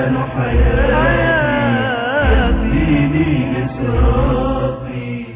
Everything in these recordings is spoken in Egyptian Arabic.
القرآن حياتي يهديني لصراطي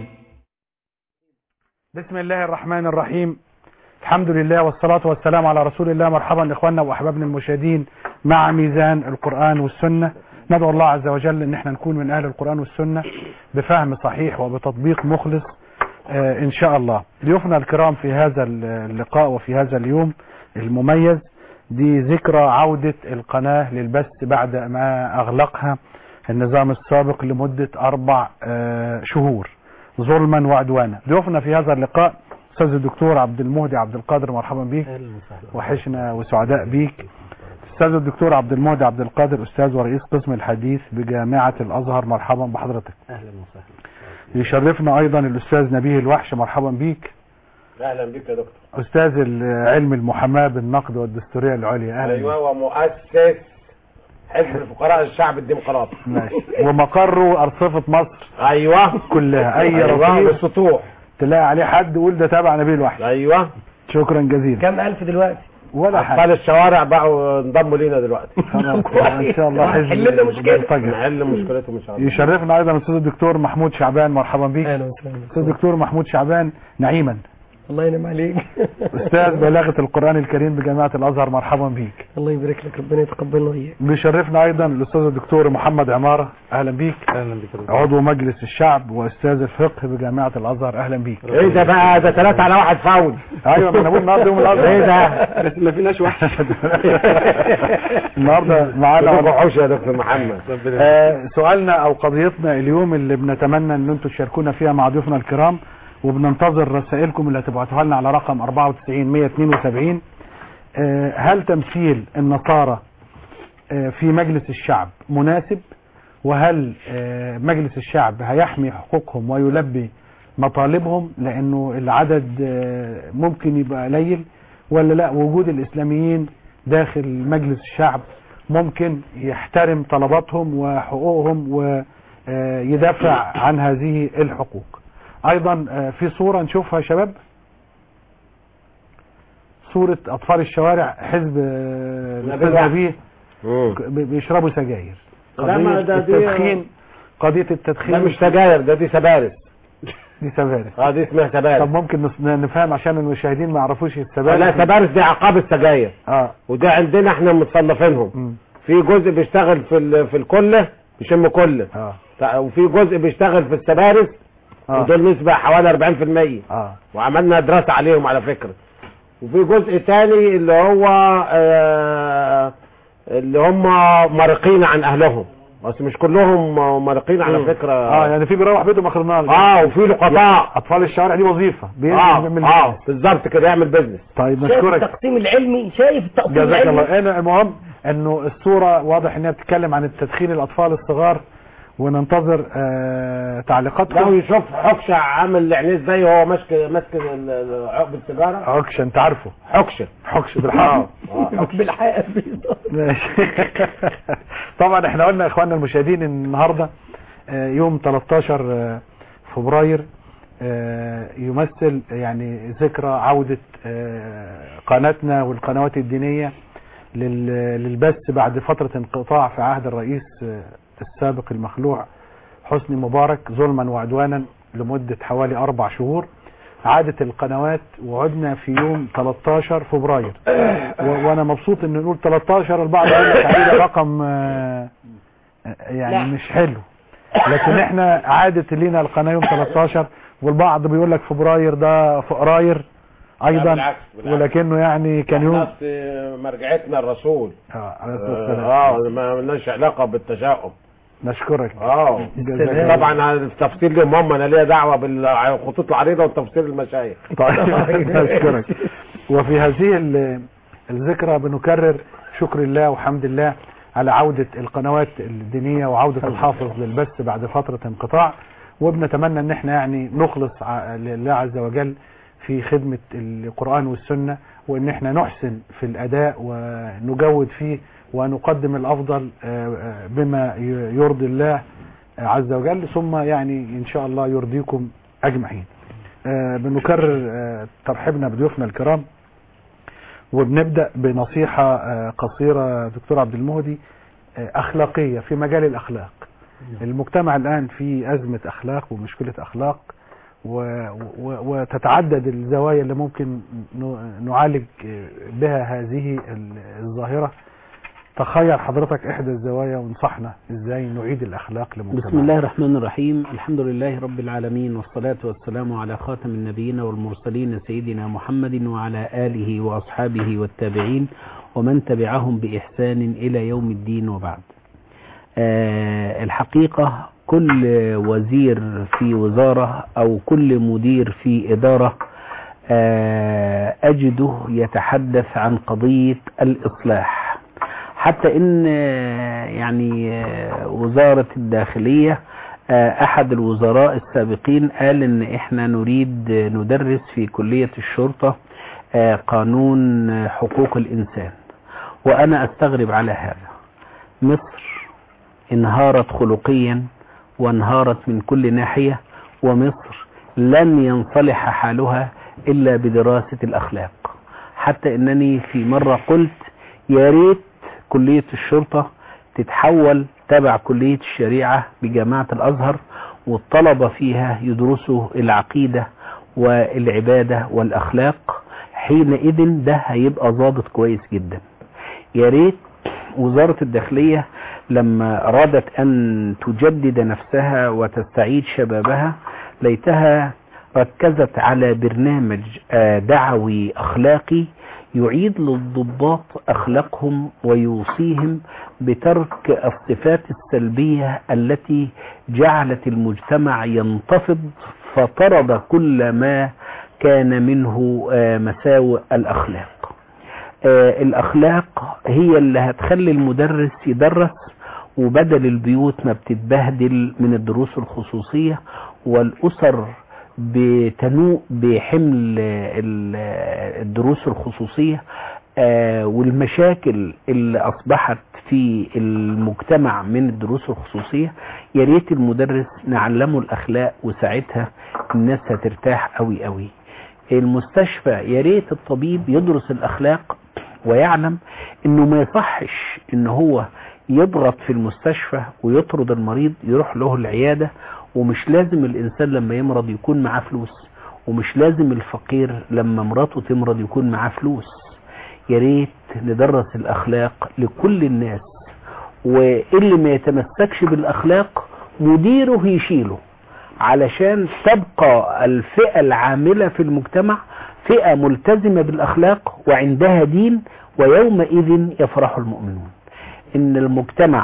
بسم الله الرحمن الرحيم الحمد لله والصلاة والسلام على رسول الله مرحبا إخواننا وأحبابنا المشاهدين مع ميزان القرآن والسنة ندعو الله عز وجل ان احنا نكون من اهل القرآن والسنة بفهم صحيح وبتطبيق مخلص آه ان شاء الله ضيوفنا الكرام في هذا اللقاء وفي هذا اليوم المميز دي ذكرى عودة القناة للبث بعد ما اغلقها النظام السابق لمدة اربع آه شهور ظلما وعدوانا ضيوفنا في هذا اللقاء استاذ الدكتور عبد المهدي عبد القادر مرحبا بيك وحشنا وسعداء بيك استاذ الدكتور عبد المهدي عبد القادر استاذ ورئيس قسم الحديث بجامعة الازهر مرحبا بحضرتك اهلا وسهلا يشرفنا ايضا الاستاذ نبيه الوحش مرحبا بيك اهلا بك يا دكتور استاذ علم المحاماة بالنقد والدستورية العليا اهلا ايوه ومؤسس حزب الفقراء الشعب الديمقراطي ماشي ومقره ارصفة مصر ايوه كلها اي ايوه رصيف بالسطوح تلاقي عليه حد يقول ده تابع نبيه الوحش ايوه شكرا جزيلا كم الف دلوقتي ولا اطفال حاجة الشوارع بقوا انضموا لينا دلوقتي خلاص ان شاء الله حزب حل لنا مشكلة. منفجر. نحل مشكلتهم ان شاء الله يشرفنا ايضا الاستاذ الدكتور محمود شعبان مرحبا بيك اهلا وسهلا استاذ الدكتور محمود شعبان نعيما الله ينعم عليك استاذ بلاغة القرآن الكريم بجامعة الازهر مرحبا بيك الله يبارك لك ربنا يتقبلنا وياك بيشرفنا ايضا الاستاذ الدكتور محمد عمارة اهلا بيك اهلا بك عضو مجلس الشعب واستاذ الفقه بجامعة الازهر اهلا بيك ايه ده بقى ده ثلاثة على واحد فاول ايوه ما انا بقول النهارده يوم الازهر ايه ده بس ما فيناش وحش النهارده معانا كلكم حوش يا دكتور محمد آه، سؤالنا او قضيتنا اليوم اللي بنتمنى ان انتم تشاركونا فيها مع ضيوفنا الكرام وبننتظر رسائلكم اللي هتبعتوها لنا على رقم 94 172 آه، هل تمثيل النصارى آه، في مجلس الشعب مناسب وهل آه، مجلس الشعب هيحمي حقوقهم ويلبي مطالبهم لانه العدد آه، ممكن يبقى قليل ولا لا وجود الاسلاميين داخل مجلس الشعب ممكن يحترم طلباتهم وحقوقهم ويدافع عن هذه الحقوق ايضا آه، في صورة نشوفها يا شباب صورة اطفال الشوارع حزب آه، نبيه الاستاذ واحد. نبيه مم. ب- بيشربوا سجاير لا، ما قضية ده دي- التدخين قضية التدخين ده مش سجاير ده دي سبارس دي سبارس اه دي اسمها طب سبارس ممكن نس- نفهم عشان المشاهدين ما يعرفوش السبارس لا سبارس دي عقاب السجاير اه وده عندنا احنا متصنفينهم مم. في جزء بيشتغل في ال- في الكله بيشم كله اه ف- وفي جزء بيشتغل في السبارس اه ودول نسبة حوالي 40% اه وعملنا دراسة عليهم على فكرة وفي جزء تاني اللي هو آه اللي هم مرقين عن اهلهم بس مش كلهم مرقين على فكرة اه يعني في بيروح بيته اخر النهار اه وفي لقطاء اطفال الشوارع دي وظيفه بينزل اه بيعمل اه بالظبط كده يعمل بيزنس طيب شايف نشكرك التقسيم العلمي شايف التقسيم جزاك العلمي الله انا المهم انه الصوره واضح انها بتتكلم عن التدخين الاطفال الصغار وننتظر آه لو تعليقاتكم يشوف حكشة عامل عينيه ازاي وهو ماسك ماسك ال- ال- عقب السيجارة حكش انت عارفه حكشة حكش بالحق بالحقيقة ماشي طبعا احنا قلنا يا اخواننا المشاهدين ان النهارده آه، يوم 13 آه، فبراير آه، يمثل يعني ذكرى عودة آه، قناتنا والقنوات الدينية لل- للبث بعد فترة انقطاع في عهد الرئيس آه، السابق المخلوع حسني مبارك ظلما وعدوانا لمدة حوالي أربع شهور عادت القنوات وعدنا في يوم 13 فبراير و- وانا مبسوط ان نقول 13 البعض يقول لك عليه ده رقم آه، يعني لا. مش حلو لكن احنا عادت لينا القناه يوم 13 والبعض بيقول لك فبراير ده فقراير ايضا بالعكس، بالعكس. ولكنه يعني كان يوم احنا في مرجعتنا الرسول اه عليه الصلاة والسلام. اه ما لناش علاقة بالتشاؤم نشكرك اه جزاك طبعا التفصيل لهم هم انا ليا دعوه بالخطوط العريضه وتفصيل المشايخ طيب نشكرك وفي هذه ال- الذكرى بنكرر شكر الله وحمد الله على عودة القنوات الدينية وعودة الحافظ للبث بعد فترة انقطاع وبنتمنى ان احنا يعني نخلص ع- لله عز وجل في خدمة القرآن والسنة وان احنا نحسن في الاداء ونجود فيه ونقدم الافضل آه، آه، بما ي- يرضي الله عز وجل ثم يعني ان شاء الله يرضيكم اجمعين آه، بنكرر آه، ترحيبنا بضيوفنا الكرام وبنبدأ بنصيحة آه، قصيرة دكتور عبد المهدي أخلاقية في مجال الأخلاق المجتمع الآن في أزمة أخلاق ومشكلة أخلاق و... و... وتتعدد الزوايا اللي ممكن ن- نعالج بها هذه ال- الظاهرة تخيل حضرتك إحدى الزوايا وانصحنا إزاي نعيد الأخلاق لمجتمعنا بسم الله الرحمن الرحيم الحمد لله رب العالمين والصلاة والسلام على خاتم النبيين والمرسلين سيدنا محمد وعلى آله وأصحابه والتابعين ومن تبعهم بإحسان إلى يوم الدين وبعد آه الحقيقة كل وزير في وزارة أو كل مدير في إدارة آه أجده يتحدث عن قضية الإصلاح حتى ان آه، يعني آه، وزارة الداخلية آه، احد الوزراء السابقين قال ان احنا نريد آه، ندرس في كلية الشرطة آه، قانون آه، حقوق الانسان وانا استغرب على هذا مصر انهارت خلقيا وانهارت من كل ناحية ومصر لن ينصلح حالها الا بدراسة الاخلاق حتى انني في مرة قلت يا ريت كلية الشرطة تتحول تبع كلية الشريعة بجامعة الأزهر والطلبة فيها يدرسوا العقيدة والعبادة والأخلاق حينئذ ده هيبقى ضابط كويس جدا يا ريت وزارة الداخلية لما أرادت أن تجدد نفسها وتستعيد شبابها ليتها ركزت على برنامج آه، دعوي أخلاقي يعيد للضباط أخلاقهم ويوصيهم بترك الصفات السلبية التي جعلت المجتمع ينتفض فطرد كل ما كان منه آه، مساوئ الأخلاق آه، الأخلاق هي اللي هتخلي المدرس يدرس وبدل البيوت ما بتتبهدل من الدروس الخصوصية والأسر بتنوء بحمل ال- الدروس الخصوصية آه، والمشاكل اللي أصبحت في المجتمع من الدروس الخصوصية يا ريت المدرس نعلمه الأخلاق وساعتها الناس هترتاح قوي قوي المستشفى يا ريت الطبيب يدرس الأخلاق ويعلم انه ما يصحش ان هو يضغط في المستشفى ويطرد المريض يروح له العيادة ومش لازم الانسان لما يمرض يكون معاه فلوس ومش لازم الفقير لما مراته تمرض يكون معاه فلوس يا ريت ندرس الاخلاق لكل الناس واللي ما يتمسكش بالاخلاق مديره يشيله علشان تبقى الفئة العاملة في المجتمع فئة ملتزمة بالأخلاق وعندها دين ويومئذ يفرح المؤمنون إن المجتمع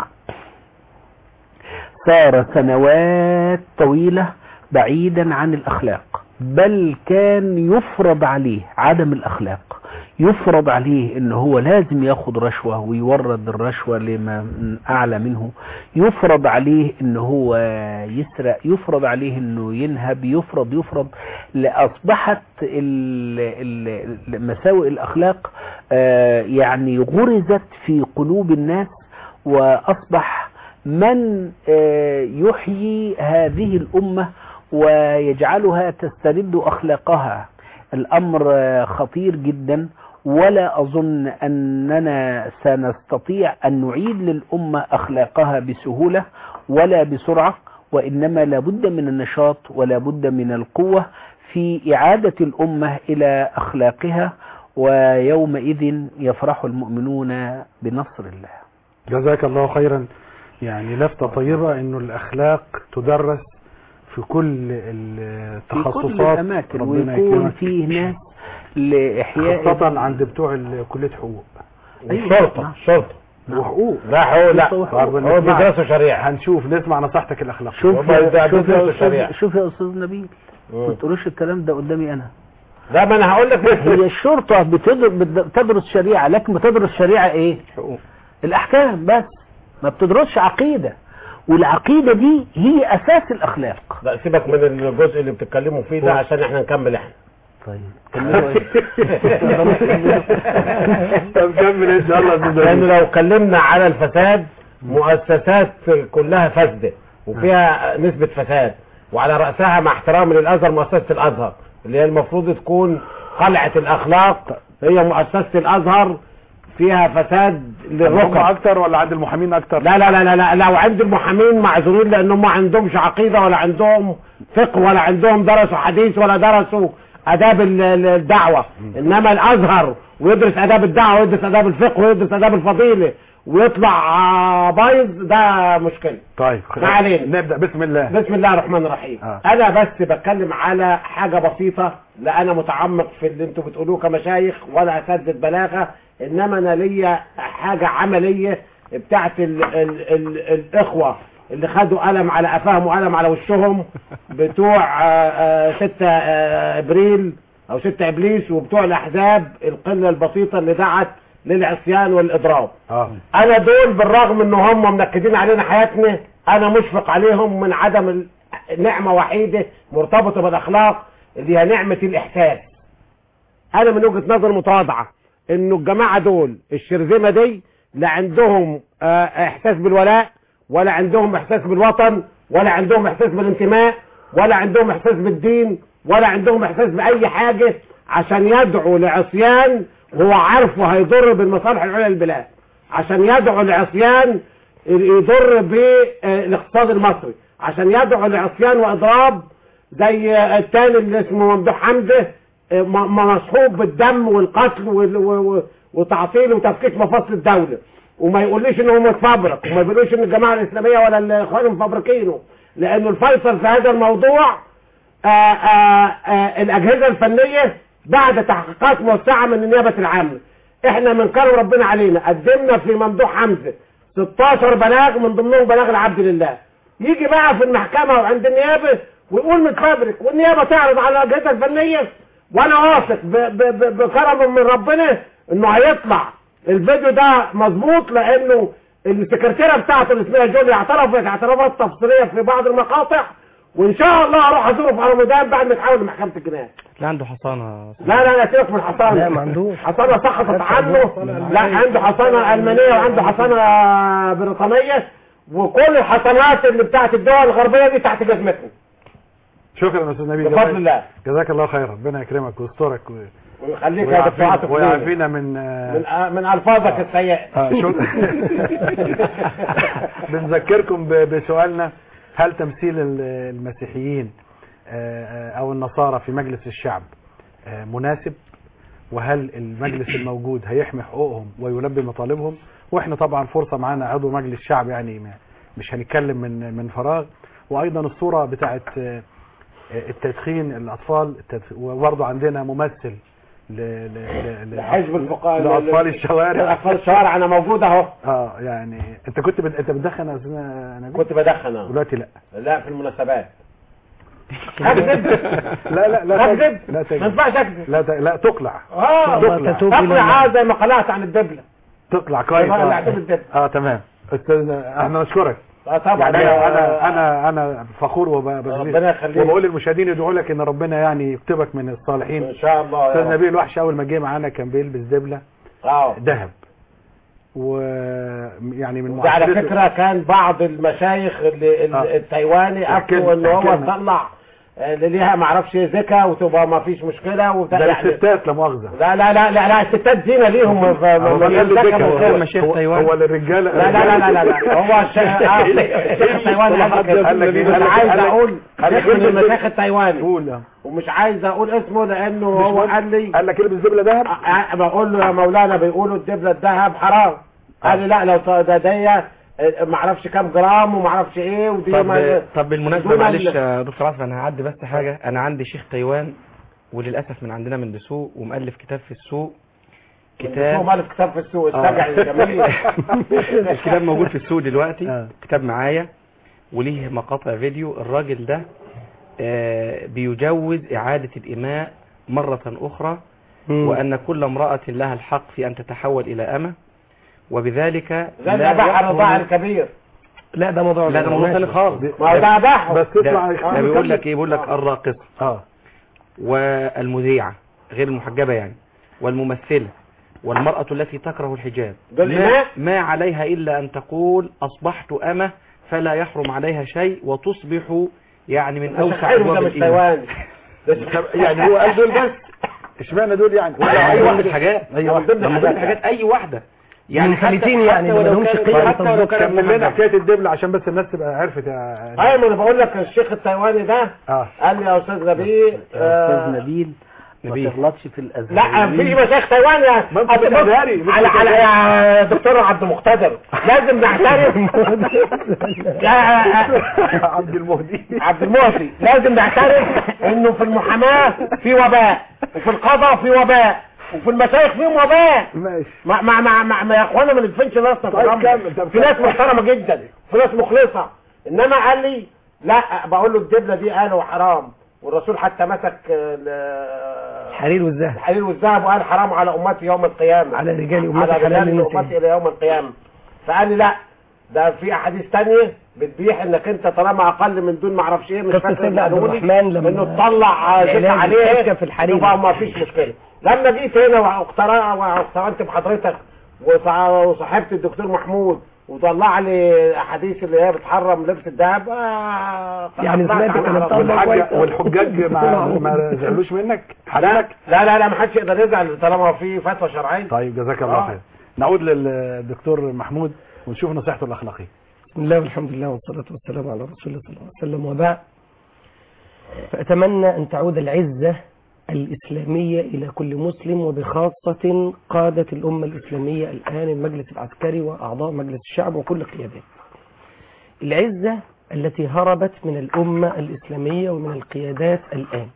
صار سنوات طويلة بعيدا عن الأخلاق بل كان يفرض عليه عدم الأخلاق يفرض عليه ان هو لازم ياخد رشوة ويورد الرشوة لما اعلى منه يفرض عليه ان هو يسرق يفرض عليه انه ينهب يفرض يفرض لاصبحت ال- ال- مساوئ الاخلاق آه، يعني غرزت في قلوب الناس واصبح من آه، يحيي هذه الامه ويجعلها تسترد اخلاقها الامر آه، خطير جدا ولا اظن اننا سنستطيع ان نعيد للامه اخلاقها بسهوله ولا بسرعه وانما لابد من النشاط ولا بد من القوه في اعاده الامه الى اخلاقها ويومئذ يفرح المؤمنون بنصر الله جزاك الله خيرا يعني لفتة طيبة انه الاخلاق تدرس في كل في التخصصات كل الاماكن ربنا ويكون يكرمك. فيه ناس لاحياء خاصة عند بتوع ال- كلية حقوق أيوة. الشرطة نعم. الشرطة وحقوق لا هو لا هو برضه هو نسمع- بيدرسوا شريعة هنشوف نسمع نصيحتك الاخلاقية شوف والله ده يا- شوف يا بيدرسوا استاذ الشريعة. شوف يا استاذ نبيل ما مم. تقولوش الكلام ده قدامي انا لا ما انا هقول لك هي الشرطة بتدر- بت- بتدرس شريعة لكن بتدرس شريعة ايه حقوق الاحكام بس ما بتدرسش عقيدة والعقيدة دي هي اساس الاخلاق لا سيبك من الجزء اللي بتتكلموا فيه ده عشان احنا نكمل احنا طيب كملوا ايه طب كمل ان شاء الله يا أستاذ لان نبيل. لو اتكلمنا على الفساد مؤسسات كلها فاسده وفيها نسبه فساد وعلى راسها مع احترامي للازهر مؤسسه الازهر اللي هي المفروض تكون قلعه الاخلاق هي مؤسسه الازهر فيها فساد هم للركب اكتر ولا عند المحامين اكتر لا لا لا لا لا لو عند المحامين معذورين لانهم ما عندهمش عقيده ولا عندهم فقه ولا عندهم درسوا حديث ولا درسوا اداب ال- ال- الدعوه انما الازهر ويدرس اداب الدعوه ويدرس اداب الفقه ويدرس اداب الفضيله ويطلع آه، بايظ ده مشكله طيب ما علينا. نبدا بسم الله بسم الله الرحمن الرحيم آه. انا بس بتكلم على حاجه بسيطه لا انا متعمق في اللي انتوا بتقولوه كمشايخ ولا اساتذه بلاغه انما انا ليا حاجه عمليه بتاعت ال ال ال الاخوه اللي خدوا قلم على قفاهم وقلم على وشهم بتوع آه، آه، 6 آه، ابريل او 6 ابليس وبتوع الاحزاب القله البسيطه اللي دعت للعصيان والاضراب اه انا دول بالرغم ان هم منكدين علينا حياتنا انا مشفق عليهم من عدم ال- نعمة وحيدة مرتبطة بالاخلاق اللي هي نعمة الاحساس انا من وجهة نظر متواضعة انه الجماعة دول الشرذمة دي لا عندهم آه، احساس بالولاء ولا عندهم احساس بالوطن ولا عندهم احساس بالانتماء ولا عندهم احساس بالدين ولا عندهم احساس باي حاجة عشان يدعوا لعصيان وهو عارفه هيضر بالمصالح العليا للبلاد عشان يدعو لعصيان يضر بالاقتصاد المصري عشان يدعو لعصيان واضراب زي التاني اللي اسمه ممدوح حمده م- م- مصحوب بالدم والقتل وال- و- و- وتعطيل وتفكيك مفاصل الدولة وما يقوليش ان هو متفبرك وما يقولوش ان الجماعة الاسلامية ولا الاخوان مفبركينه لانه الفيصل في هذا الموضوع آآ آآ آآ الاجهزة الفنية بعد تحقيقات موسعة من النيابة العامة احنا من كرم ربنا علينا قدمنا في ممدوح حمزة 16 بلاغ من ضمنهم بلاغ العبد لله يجي بقى في المحكمة وعند النيابة ويقول متفبرك والنيابة تعرض على الاجهزة الفنية وانا واثق ب- ب- ب- بكرم من ربنا انه هيطلع الفيديو ده مظبوط لانه السكرتيرة بتاعته اللي اسمها جولي اعترفت اعترافات تفصيلية في بعض المقاطع وان شاء الله هروح ازوره في رمضان بعد ما تحول لمحكمة الجناية لا عنده حصانة لا لا لا سيبك من حصانة لا، ما عندوش. حصانة سقطت عنه لا عنده حصانة ألمانية وعنده حصانة بريطانية وكل الحصانات اللي بتاعت الدول الغربية دي تحت جزمتنا شكرا يا استاذ نبيل بفضل جزاك- الله جزاك الله خير ربنا يكرمك ويسترك و- ويخليك يا دكتور ويعافينا عاطف فينا. ويعافينا من آه، من من ألفاظك السيئة آه، شكرا بنذكركم ب- بسؤالنا هل تمثيل ال- المسيحيين آه، آه، او النصارى في مجلس الشعب آه، مناسب وهل المجلس الموجود هيحمي حقوقهم ويلبي مطالبهم واحنا طبعا فرصة معانا عضو مجلس الشعب يعني ما- مش هنتكلم من من فراغ وايضا الصورة بتاعت آه، آه، التدخين الاطفال التدخ- وبرضه عندنا ممثل ل- ل- ل- حزب الفقهاء لاطفال الشوارع أطفال الشوارع أنا موجود أهو اه يعني انت كنت بد... انت بتدخن يا استاذ نبيل كنت بدخن أهو. دلوقتي لا لا في المناسبات أكذب لا لا لا أكذب لا ما تكذب ينفعش أكذب لا ت... لا تقلع اه تقلع. تتوب إلى تقلع الله. زي ما قلعت عن الدبلة تقلع كويس ما اه, قلعت الدبلة آه تمام استاذ احنا نشكرك اه طبعا يعني آه، انا انا انا فخور وب... ربنا يخليك. وبقول للمشاهدين يدعوا لك ان ربنا يعني يكتبك من الصالحين ان شاء الله يا استاذ رب. نبيل وحش اول ما جه معانا كان بيلبس دبله اه ذهب ويعني من ده على معاشرته- فكرة كان بعض المشايخ اللي ال- آه. التايواني احكي افتوا ان لنا- هو احكي لنا. طلع آه، اللي ليها معرفش زكا وتبقى ما فيش مشكلة وبتاع ده يعني الستات لا مؤاخذه لا لا لا لا لا الستات زينة ليهم ف- هو ما- قال ما- لي زكا ذكر، وغيره. هو- مشايخ هو- تايوان. هو للرجاله لا لا لا لا لا لا هو الش- آه، الشيخ التايواني قال قال كده لك إيه؟ مش قال لك- عايز قال لك- اقول قال لك شيخ من البس- المشايخ التايواني قول آه. ومش عايز اقول اسمه لانه مش هو مهم. قال لي قال لك البس دبله ذهب آه، آه، بقول له يا مولانا بيقولوا الدبله الذهب حرام قال لي لا لو ط- ده دي آه، معرفش كام جرام ومعرفش ايه ودي طب ما- طب بالمناسبة دون معلش ال- يا دكتور عاطف انا هعدي بس حاجة انا عندي شيخ تايوان وللاسف من عندنا من دسوق ومؤلف كتاب في السوق هو كتاب مالك كتاب في السوق آه. السجع الجميل الكتاب موجود في السوق دلوقتي آه. كتاب معايا وليه مقاطع فيديو الراجل ده آه، بيجوز إعادة الإماء مرة أخرى وأن كل امرأة لها الحق في أن تتحول إلى أمة وبذلك زي لا الاباحه الرضاع يحرم الكبير لا ده موضوع لا ده موضوع ثاني خالص ما هو ده اباحه بس ده, تطلع ده بيقول لك ايه بيقول لك الراقصة اه والمذيعة غير المحجبة يعني والممثلة والمرأة التي تكره الحجاب دول ما, إماء؟ ما عليها إلا أن تقول أصبحت أمة فلا يحرم عليها شيء وتصبح يعني من مش أوسع حلو ده أبواب مش الإيمان تايواني يعني هو قال دول بس اشمعنى دول يعني ولا اي واحده حاجات أي من واحدة. ضمن من ضمن الحاجات اي واحده يعني من حتى ثالثين يعني، حتى ما ولو لهمش كانت قيمة حتى ولو كانت كمل لنا محددة. حكايه الدبل عشان بس الناس تبقى عرفت يا ايوه ما انا بقول لك الشيخ التايواني ده اه قال لي يا استاذ نبيل يا آه، استاذ نبيل ما نبيل. تغلطش في الازهر لا في مشايخ تايوان يا ما انت أصل بص، بتداري، مش على على يا دكتور عبد المقتدر لازم نعترف يا عبد المهدي عبد المهدي لازم نعترف انه في المحاماه في وباء وفي القضاء في وباء وفي المشايخ فيهم وباء ماشي مع مع مع, مع, مع يا اخوانا ما ندفنش راسنا في طيب الرمل. كمل، طب في ناس محترمه جدا في ناس مخلصه انما قال لي لا بقول له الدبله دي قالوا حرام والرسول حتى مسك ال- الحرير والذهب الحرير والذهب وقال حرام على امتي يوم القيامه على رجال أمتي على حلال رجال للنساء. امتي الى يوم القيامه فقال لي لا ده في احاديث تانية بتبيح انك انت طالما اقل من دون ما اعرفش ايه مش قصة فاكر سيدنا عبد قالوا لي، الرحمن لما انه تطلع زيت العلاج عليه يتكى في الحرير. يبقى ما فيش مشكله لما جيت هنا واقترا- واقترنت بحضرتك وصع- وصاحبت الدكتور محمود وطلع لي احاديث اللي هي بتحرم لبس الذهب آه، يعني طلعت سمعت عنها كلام على طول. طبعا. والحاج كويس. والحجاج ما ما زعلوش منك لا حضرتك لا لا لا ما حدش يقدر يزعل طالما في فتوى شرعيه طيب جزاك الله آه. خير نعود للدكتور محمود ونشوف نصيحته الاخلاقيه بسم الله والحمد لله والصلاة والسلام على رسول الله صلى الله عليه وسلم وبعد فأتمنى أن تعود العزة الإسلامية إلى كل مسلم وبخاصة قادة الأمة الإسلامية الآن المجلس العسكري وأعضاء مجلس الشعب وكل قيادات العزة التي هربت من الأمة الإسلامية ومن القيادات الآن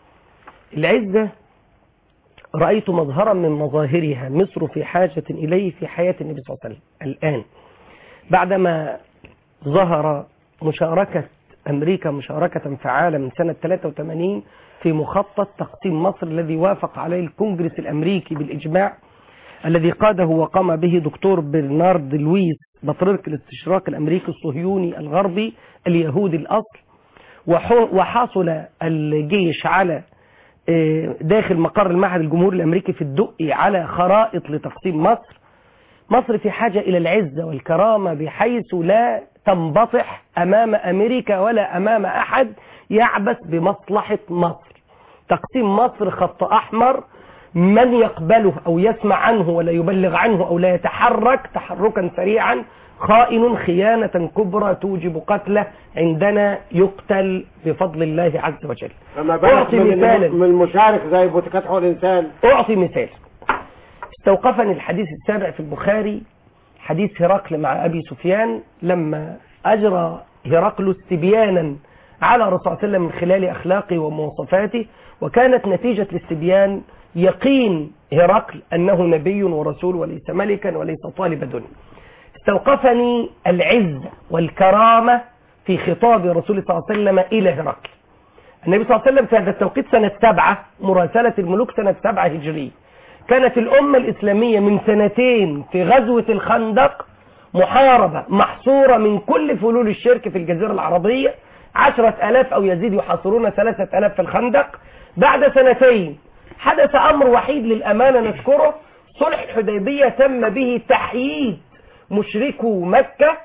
العزة رأيت مظهرا من مظاهرها مصر في حاجة إليه في حياة النبي صلى الله عليه وسلم الآن بعدما ظهر مشاركة أمريكا مشاركة فعالة من سنة 83 في مخطط تقسيم مصر الذي وافق عليه الكونجرس الأمريكي بالإجماع الذي قاده وقام به دكتور برنارد لويس بطريرك الاستشراق الأمريكي الصهيوني الغربي اليهودي الأصل وحو- وحصل الجيش على آه، داخل مقر المعهد الجمهوري الأمريكي في الدقي على خرائط لتقسيم مصر مصر في حاجة إلى العزة والكرامة بحيث لا تنبطح أمام أمريكا ولا أمام أحد يعبث بمصلحة مصر تقسيم مصر خط أحمر من يقبله أو يسمع عنه ولا يبلغ عنه أو لا يتحرك تحركا سريعا خائن خيانة كبرى توجب قتله عندنا يقتل بفضل الله عز وجل فما بالك أعطي من مثالا. من مشارك زي بوتيكات حقوق الانسان أعطي مثال استوقفني الحديث السابع في البخاري حديث هرقل مع أبي سفيان لما أجرى هرقل استبيانا على الرسول صلى الله عليه وسلم من خلال أخلاقه ومواصفاته وكانت نتيجة الاستبيان يقين هرقل أنه نبي ورسول وليس ملكا وليس طالب دنيا استوقفني العزة والكرامة في خطاب رسول صلى الله عليه وسلم إلى هرقل النبي صلى الله عليه وسلم في هذا التوقيت سنة سبعة مراسلة الملوك سنة سبعة هجرية كانت الأمة الإسلامية من سنتين في غزوة الخندق محاربة محصورة من كل فلول الشرك في الجزيرة العربية عشرة ألاف أو يزيد يحاصرون ثلاثة ألاف في الخندق بعد سنتين حدث أمر وحيد للأمانة نذكره صلح الحديبية تم به تحييد مشركو مكة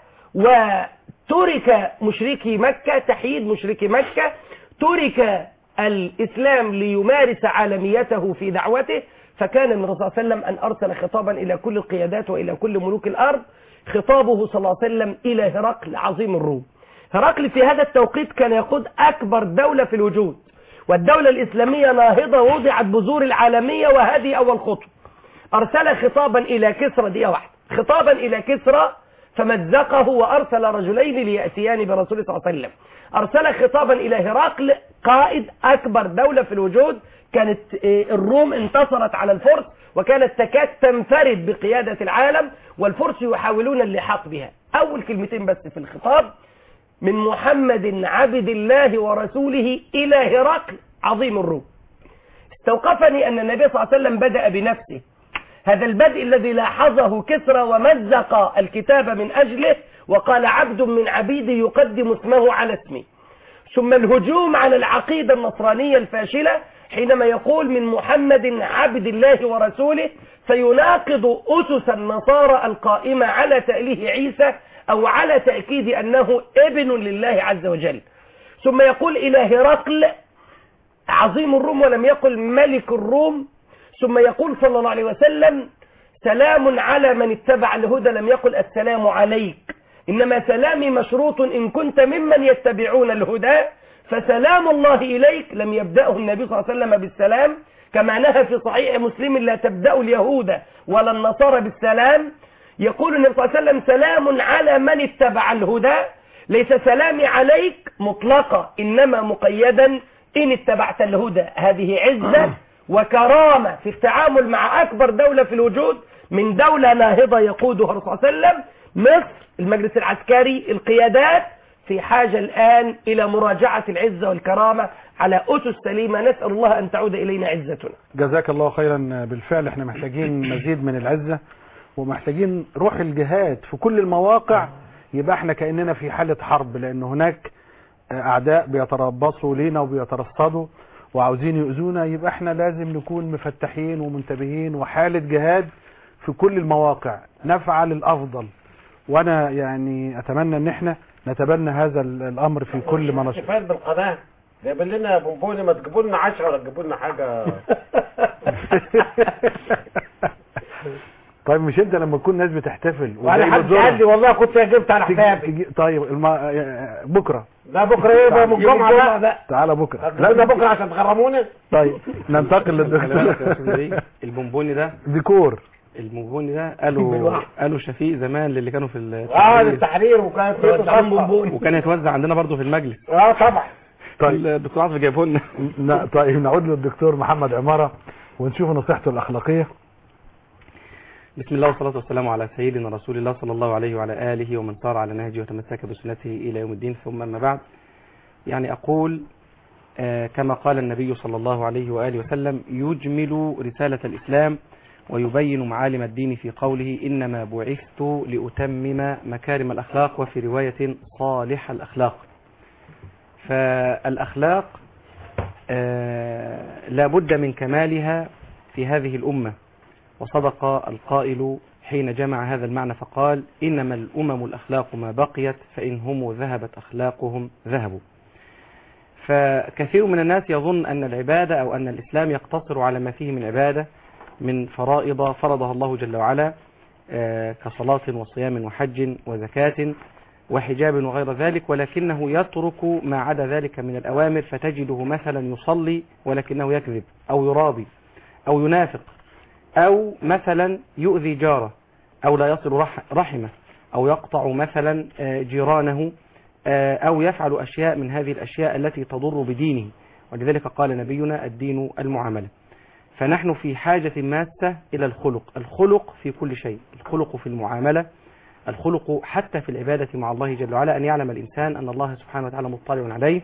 وترك مشركي مكة تحييد مشركي مكة ترك الإسلام ليمارس عالميته في دعوته فكان من الرسول صلى الله عليه وسلم أن أرسل خطابا إلى كل القيادات وإلى كل ملوك الأرض خطابه صلى الله عليه وسلم إلى هرقل عظيم الروم هرقل في هذا التوقيت كان يقود أكبر دولة في الوجود والدولة الإسلامية ناهضة وضعت بذور العالمية وهذه أول خطوة أرسل خطابا إلى كسرى دي واحدة خطابا إلى كسرى فمزقه وأرسل رجلين ليأتيان برسول صلى الله عليه وسلم أرسل خطابا إلى هرقل قائد أكبر دولة في الوجود كانت آه، الروم انتصرت على الفرس وكانت تكاد تنفرد بقيادة العالم والفرس يحاولون اللحاق بها أول كلمتين بس في الخطاب من محمد عبد الله ورسوله إلى هرقل عظيم الروم استوقفني أن النبي صلى الله عليه وسلم بدأ بنفسه هذا البدء الذي لاحظه كسرى ومزق الكتاب من أجله وقال عبد من عبيدي يقدم اسمه على اسمي ثم الهجوم على العقيدة النصرانية الفاشلة حينما يقول من محمد عبد الله ورسوله فيناقض أسس النصارى القائمة على تأليه عيسى أو على تأكيد أنه ابن لله عز وجل ثم يقول إلى هرقل عظيم الروم ولم يقل ملك الروم ثم يقول صلى الله عليه وسلم سلام على من اتبع الهدى لم يقل السلام عليك إنما سلامي مشروط إن كنت ممن يتبعون الهدى فسلام الله إليك لم يبدأه النبي صلى الله عليه وسلم بالسلام كما نهى في صحيح مسلم لا تبدأوا اليهود ولا النصارى بالسلام يقول النبي صلى الله عليه وسلم سلام على من اتبع الهدى ليس سلامي عليك مطلقة إنما مقيدا إن اتبعت الهدى هذه عزة وكرامة في التعامل مع أكبر دولة في الوجود من دولة ناهضة يقودها الرسول صلى الله عليه وسلم مصر المجلس العسكري القيادات في حاجة الآن إلى مراجعة العزة والكرامة على أسس سليمة نسأل الله أن تعود إلينا عزتنا جزاك الله خيرا بالفعل احنا محتاجين مزيد من العزة ومحتاجين روح الجهاد في كل المواقع يبقى احنا كأننا في حالة حرب لأن هناك أعداء بيتربصوا لينا وبيترصدوا وعاوزين يؤذونا يبقى احنا لازم نكون مفتحين ومنتبهين وحالة جهاد في كل المواقع نفعل الأفضل وأنا يعني أتمنى أن احنا نتبنى هذا ال- الأمر في كل ما نشاء استفاد بالقناه جايبين لنا بونبوني ما تجيبوا لنا 10 ولا تجيبوا لنا حاجه طيب مش انت لما تكون ناس بتحتفل وانا وجايب حد الذرة قال لي والله كنت جبت على تيجي- حسابي تيجي- طيب الم... بكره لا بكره ايه بقى من يوم الجمعه الجمعة بقى بقى تعالى بكره لا بكره عشان تغرمونا طيب ننتقل خلي بالك يا للدكتور أستاذ نبيل، البونبوني ده ديكور البونبوني ده قالوا بالوحي. قالوا شفيق زمان للي كانوا في اه التحرير للتحرير وكان في وزعهم تصفى. بونبوني وكان يتوزع عندنا برضه في المجلس اه طبعا طيب الدكتور عاطف جايبه لنا ن- طيب نعود للدكتور محمد عمارة ونشوف نصيحته الأخلاقية بسم الله والصلاة والسلام على سيدنا رسول الله صلى الله عليه وعلى آله ومن سار على نهجه وتمسك بسنته إلى يوم الدين ثم أما بعد يعني أقول آه، كما قال النبي صلى الله عليه وآله وسلم يجمل رسالة الإسلام ويبين معالم الدين في قوله إنما بعثت لأتمم مكارم الأخلاق وفي رواية صالح الأخلاق فالأخلاق آه، لا بد من كمالها في هذه الأمة وصدق القائل حين جمع هذا المعنى فقال إنما الأمم الأخلاق ما بقيت فإن هم ذهبت أخلاقهم ذهبوا فكثير من الناس يظن أن العبادة أو أن الإسلام يقتصر على ما فيه من عبادة من فرائض فرضها الله جل وعلا آه، كصلاة وصيام وحج وزكاة وحجاب وغير ذلك ولكنه يترك ما عدا ذلك من الأوامر فتجده مثلا يصلي ولكنه يكذب أو يراضي أو ينافق أو مثلا يؤذي جاره أو لا يصل رح- رحمه أو يقطع مثلا آه، جيرانه آه، أو يفعل أشياء من هذه الأشياء التي تضر بدينه ولذلك قال نبينا الدين المعاملة فنحن في حاجة ماسة إلى الخلق الخلق في كل شيء الخلق في المعاملة الخلق حتى في العبادة مع الله جل وعلا أن يعلم الإنسان أن الله سبحانه وتعالى مطلع عليه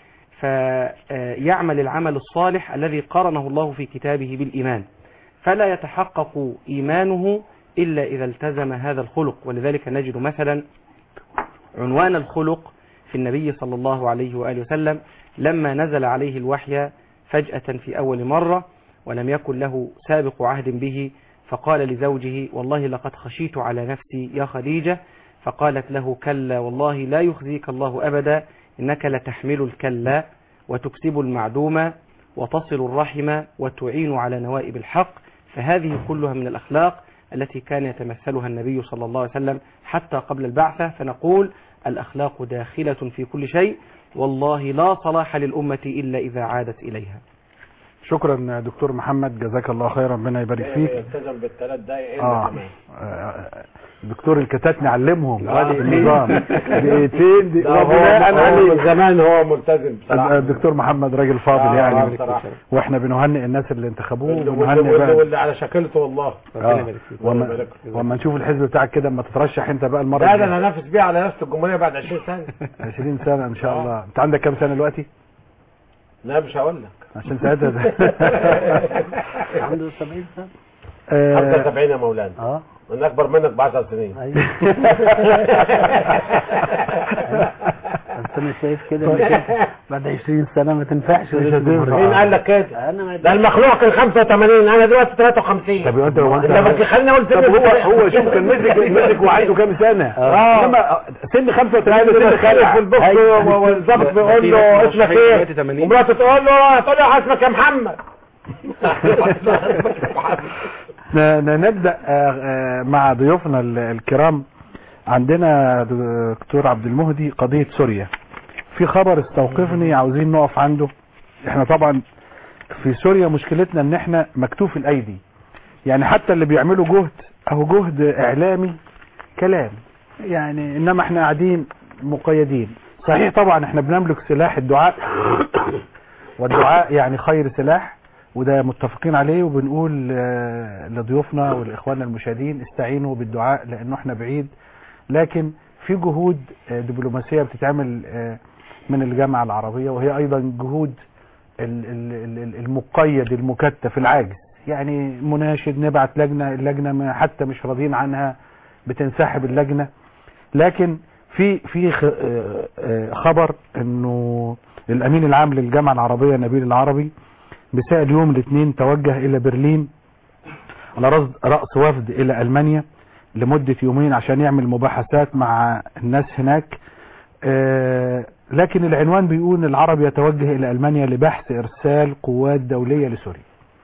فيعمل العمل الصالح الذي قرنه الله في كتابه بالإيمان فلا يتحقق إيمانه إلا إذا التزم هذا الخلق ولذلك نجد مثلا عنوان الخلق في النبي صلى الله عليه وآله وسلم لما نزل عليه الوحي فجأة في أول مرة ولم يكن له سابق عهد به فقال لزوجه والله لقد خشيت على نفسي يا خديجة فقالت له كلا والله لا يخزيك الله أبدا إنك لتحمل الكلا وتكسب المعدوم وتصل الرحم وتعين على نوائب الحق فهذه كلها من الأخلاق التي كان يتمثلها النبي صلى الله عليه وسلم حتى قبل البعثة فنقول الأخلاق داخلة في كل شيء والله لا صلاح للأمة إلا إذا عادت إليها شكرا دكتور محمد جزاك الله خيرا ربنا يبارك فيك يلتزم بالثلاث دقايق آه. الا كمان آه، دكتور الكتات نعلمهم آه. النظام دقيقتين دي- لا، هو وبناء هو عليه من زمان هو ملتزم بصراحه الدكتور محمد راجل فاضل آه، يعني بصراحة. واحنا بنهنئ الناس اللي انتخبوه واللي- وبنهنئ واللي بقى واللي على شكلته والله ربنا آه. يبارك فيك وما, يبارك فيك. وما نشوف الحزب بتاعك كده اما تترشح انت بقى المره لا ده الجاية. انا هنافس بيه على رئاسه الجمهوريه بعد 20 سنه 20 سنه ان شاء آه. الله انت عندك كام سنه دلوقتي لا مش هقول لك عشان ساعتها عنده 70 سنة آه، 75 يا مولانا اه انا اكبر منك ب 10 سنين ايوه بس انا شايف كده إن كده بعد 20 سنه ما تنفعش رئيس الجمهورية. مين قال لك كده انا ما ده المخلوق كان 85 انا دلوقتي 53 طب يقول هو ده بس خليني اقول طب سن هو هو شوف كان مسك مسك وعنده كام سنه آه. انما سن 35 يعني سن دخلت خلع في البوكس والظابط بيقول له اسمك ايه ومراته تقول له تقول له اسمك يا محمد ن- ن- نبدأ آه، آه، مع ضيوفنا ال- الكرام عندنا دكتور عبد المهدي قضية سوريا في خبر استوقفني عاوزين نقف عنده احنا طبعا في سوريا مشكلتنا ان احنا مكتوف الايدي يعني حتى اللي بيعملوا جهد اهو جهد اعلامي كلام يعني انما احنا قاعدين مقيدين صحيح طبعا احنا بنملك سلاح الدعاء والدعاء يعني خير سلاح وده متفقين عليه وبنقول آه، لضيوفنا ولاخواننا المشاهدين استعينوا بالدعاء لانه احنا بعيد لكن في جهود آه، دبلوماسيه بتتعمل آه، من الجامعه العربيه وهي ايضا جهود ال- ال- ال- المقيد المكتف العاجز يعني مناشد نبعت لجنه اللجنه ما حتى مش راضيين عنها بتنسحب اللجنه لكن في في خ- آه، آه، خبر انه الامين العام للجامعه العربيه نبيل العربي مساء يوم الاثنين توجه الى برلين على رأس رأس وفد الى المانيا لمدة يومين عشان يعمل مباحثات مع الناس هناك آه، لكن العنوان بيقول ان العرب يتوجه الى المانيا لبحث ارسال قوات دولية لسوريا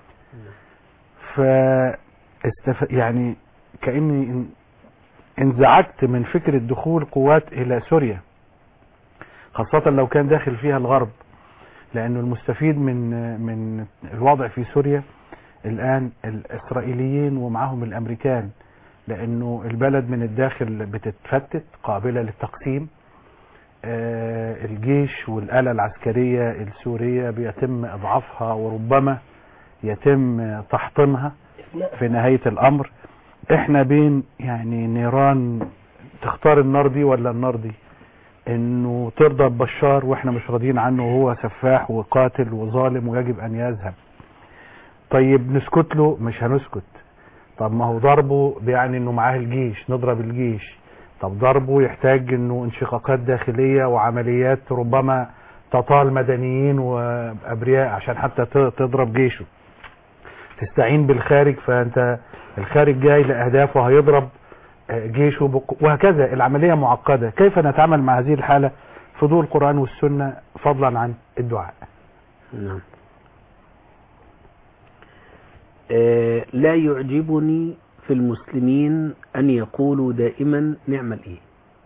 ف استف... يعني كأني ان- انزعجت من فكرة دخول قوات الى سوريا خاصة لو كان داخل فيها الغرب لانه المستفيد من من الوضع في سوريا الان الاسرائيليين ومعهم الامريكان لانه البلد من الداخل بتتفتت قابلة للتقسيم آه، الجيش والآلة العسكرية السورية بيتم اضعافها وربما يتم تحطيمها في نهاية الامر احنا بين يعني نيران تختار النار دي ولا النار دي انه ترضى ببشار واحنا مش راضيين عنه وهو سفاح وقاتل وظالم ويجب ان يذهب طيب نسكت له مش هنسكت طب ما هو ضربه بيعني انه معاه الجيش نضرب الجيش طب ضربه يحتاج انه انشقاقات داخلية وعمليات ربما تطال مدنيين وابرياء عشان حتى ت- تضرب جيشه تستعين بالخارج فانت الخارج جاي لاهدافه هيضرب آه، جيشه بق- وهكذا العملية معقدة كيف نتعامل مع هذه الحالة فضول القرآن والسنة فضلا عن الدعاء نعم آه لا يعجبني في المسلمين أن يقولوا دائما نعمل إيه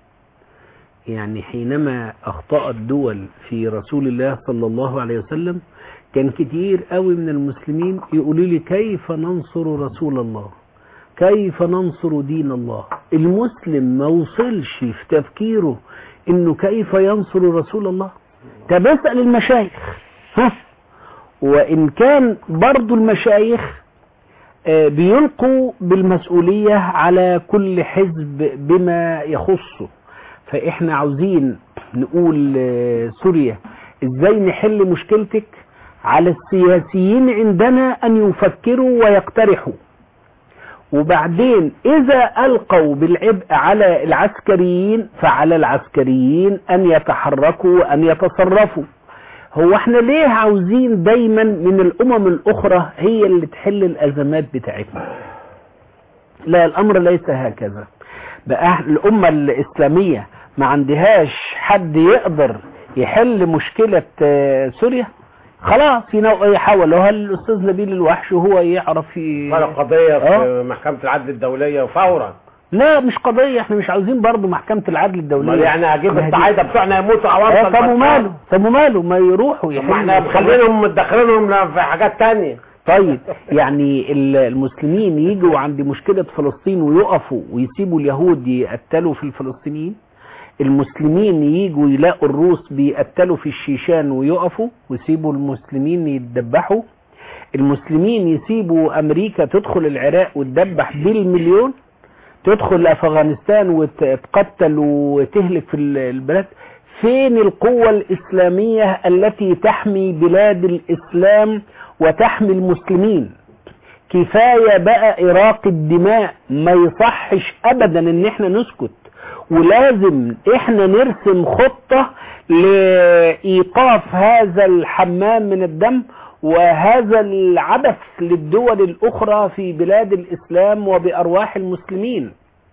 يعني حينما أخطأت دول في رسول الله صلى الله عليه وسلم كان كتير قوي من المسلمين يقولوا لي كيف ننصر رسول الله كيف ننصر دين الله المسلم ما وصلش في تفكيره انه كيف ينصر رسول الله طب اسأل المشايخ ها وان كان برضو المشايخ آه، بيلقوا بالمسؤولية على كل حزب بما يخصه فاحنا عاوزين نقول آه، سوريا ازاي نحل مشكلتك على السياسيين عندنا ان يفكروا ويقترحوا وبعدين اذا القوا بالعبء على العسكريين فعلى العسكريين ان يتحركوا وان يتصرفوا هو احنا ليه عاوزين دايما من الامم الاخرى هي اللي تحل الازمات بتاعتنا لا الامر ليس هكذا بقى الامة الاسلامية ما عندهاش حد يقدر يحل مشكلة آه، سوريا خلاص ينو- يحاول هو الاستاذ نبيل الوحش وهو يعرف ي... صار قضية في آه. محكمة العدل الدولية فورا لا مش قضية احنا مش عاوزين برضو محكمة العدل امال الدولية يعني هجيب ما هي دي- الصعايدة بتوعنا يموتوا آه، عوام طب وماله طب وماله ما يروحوا ما احنا يحلوا مخلينهم مدخلينهم في حاجات تانية طيب يعني ال- المسلمين يجوا عند مشكلة فلسطين ويقفوا ويسيبوا اليهود يقتلوا في الفلسطينيين المسلمين يجوا يلاقوا الروس بيقتلوا في الشيشان ويقفوا ويسيبوا المسلمين يتدبحوا المسلمين يسيبوا امريكا تدخل العراق وتدبح بالمليون تدخل افغانستان وتقتل وتهلك في ال- البلاد فين القوة الاسلامية التي تحمي بلاد الاسلام وتحمي المسلمين كفاية بقى إراق الدماء ما يصحش أبدا إن إحنا نسكت ولازم احنا نرسم خطة لإيقاف هذا الحمام من الدم وهذا العبث للدول الأخرى في بلاد الإسلام وبأرواح المسلمين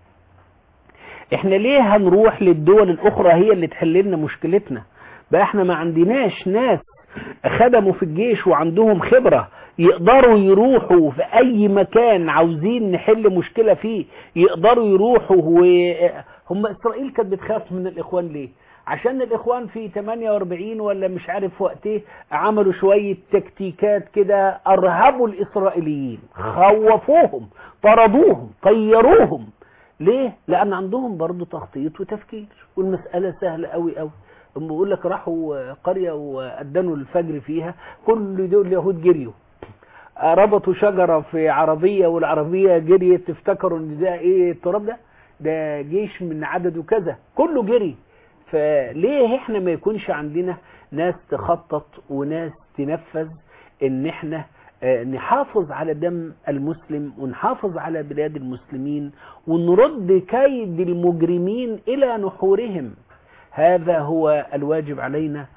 احنا ليه هنروح للدول الأخرى هي اللي تحل لنا مشكلتنا بقى احنا ما عندناش ناس خدموا في الجيش وعندهم خبرة يقدروا يروحوا في اي مكان عاوزين نحل مشكلة فيه يقدروا يروحوا و... هم اسرائيل كانت بتخاف من الاخوان ليه عشان الاخوان في 48 ولا مش عارف وقت ايه عملوا شوية تكتيكات كده ارهبوا الاسرائيليين خوفوهم طردوهم طيروهم ليه لان عندهم برضو تخطيط وتفكير والمسألة سهلة قوي قوي هم بيقول لك راحوا قرية وأدنوا الفجر فيها كل دول اليهود جريوا ربطوا شجرة في عربية والعربية جريت تفتكروا ان ده ايه التراب ده ده جيش من عدده كذا كله جري فليه احنا ما يكونش عندنا ناس تخطط وناس تنفذ ان احنا آه، نحافظ على دم المسلم ونحافظ على بلاد المسلمين ونرد كيد المجرمين الى نحورهم هذا هو الواجب علينا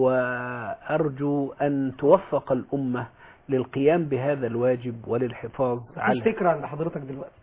وارجو ان توفق الامه للقيام بهذا الواجب وللحفاظ مفيش على فكرة عند حضرتك دلوقتي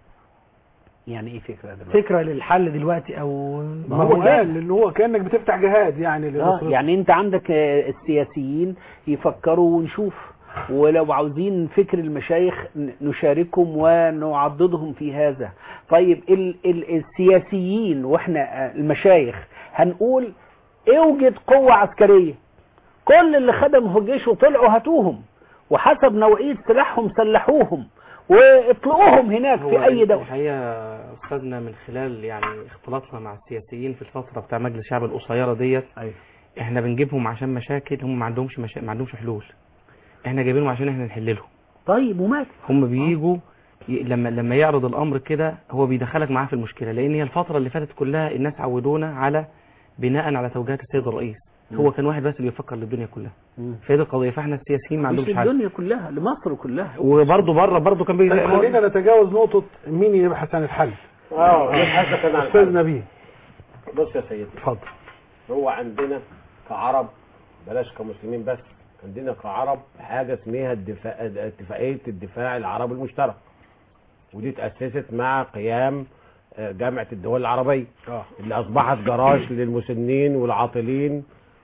يعني ايه فكره دلوقتي فكرة للحل دلوقتي او ما هو قال ان هو كانك بتفتح جهاد يعني آه للأسرة. يعني انت عندك آه، السياسيين يفكروا ونشوف ولو عاوزين فكر المشايخ ن- نشاركهم ونعضدهم في هذا طيب ال ال السياسيين واحنا آه، المشايخ هنقول اوجد قوة عسكرية كل اللي خدموا في الجيش وطلعوا هاتوهم وحسب نوعية سلاحهم سلحوهم واطلقوهم هناك في اي دولة الحقيقه استاذنا من خلال يعني اختلاطنا مع السياسيين في الفتره بتاع مجلس الشعب القصيره ديت أيوة. احنا بنجيبهم عشان مشاكل هم ما عندهمش مشا... ما عندهمش حلول احنا جايبينهم عشان احنا نحل لهم طيب ومات هم بيجوا ي... لما لما يعرض الامر كده هو بيدخلك معاه في المشكله لان هي الفتره اللي فاتت كلها الناس عودونا على بناء على توجيهات السيد الرئيس هو كان واحد بس اللي بيفكر للدنيا كلها مم. في هذه القضيه فاحنا السياسيين ما مش عندهمش حل الدنيا كلها لمصر كلها وبرضه بره برضه كان بي... طيب خلينا نتجاوز نقطة مين يبحث عن الحل اه يبحث عن استاذ الحل. نبيل بص يا سيدي اتفضل هو عندنا كعرب بلاش كمسلمين بس عندنا كعرب حاجة اسمها الدفاع اتفاقية الدفاع العربي المشترك ودي تأسست مع قيام آه، جامعة الدول العربية اه اللي أصبحت جراج للمسنين والعاطلين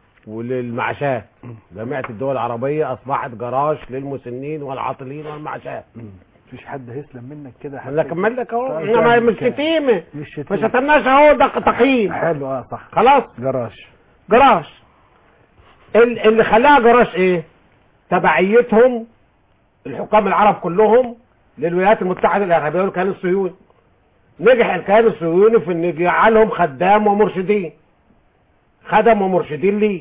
وللمعشات جامعة الدول العربية أصبحت جراج للمسنين والعاطلين والمعشات مفيش حد هيسلم منك كده أنا كمل لك أهو طيب، إحنا ما- مش كمل. شتيمة مش ما شتيمة. شتمناش أهو ده تقييم حلو اه صح خلاص جراج جراج ال- اللي خلاها جراج ايه تبعيتهم الحكام العرب كلهم للولايات المتحدة الإرهابية والكيان الصهيوني نجح الكيان الصهيوني في ان يجعلهم خدام ومرشدين خدم ومرشدين ليه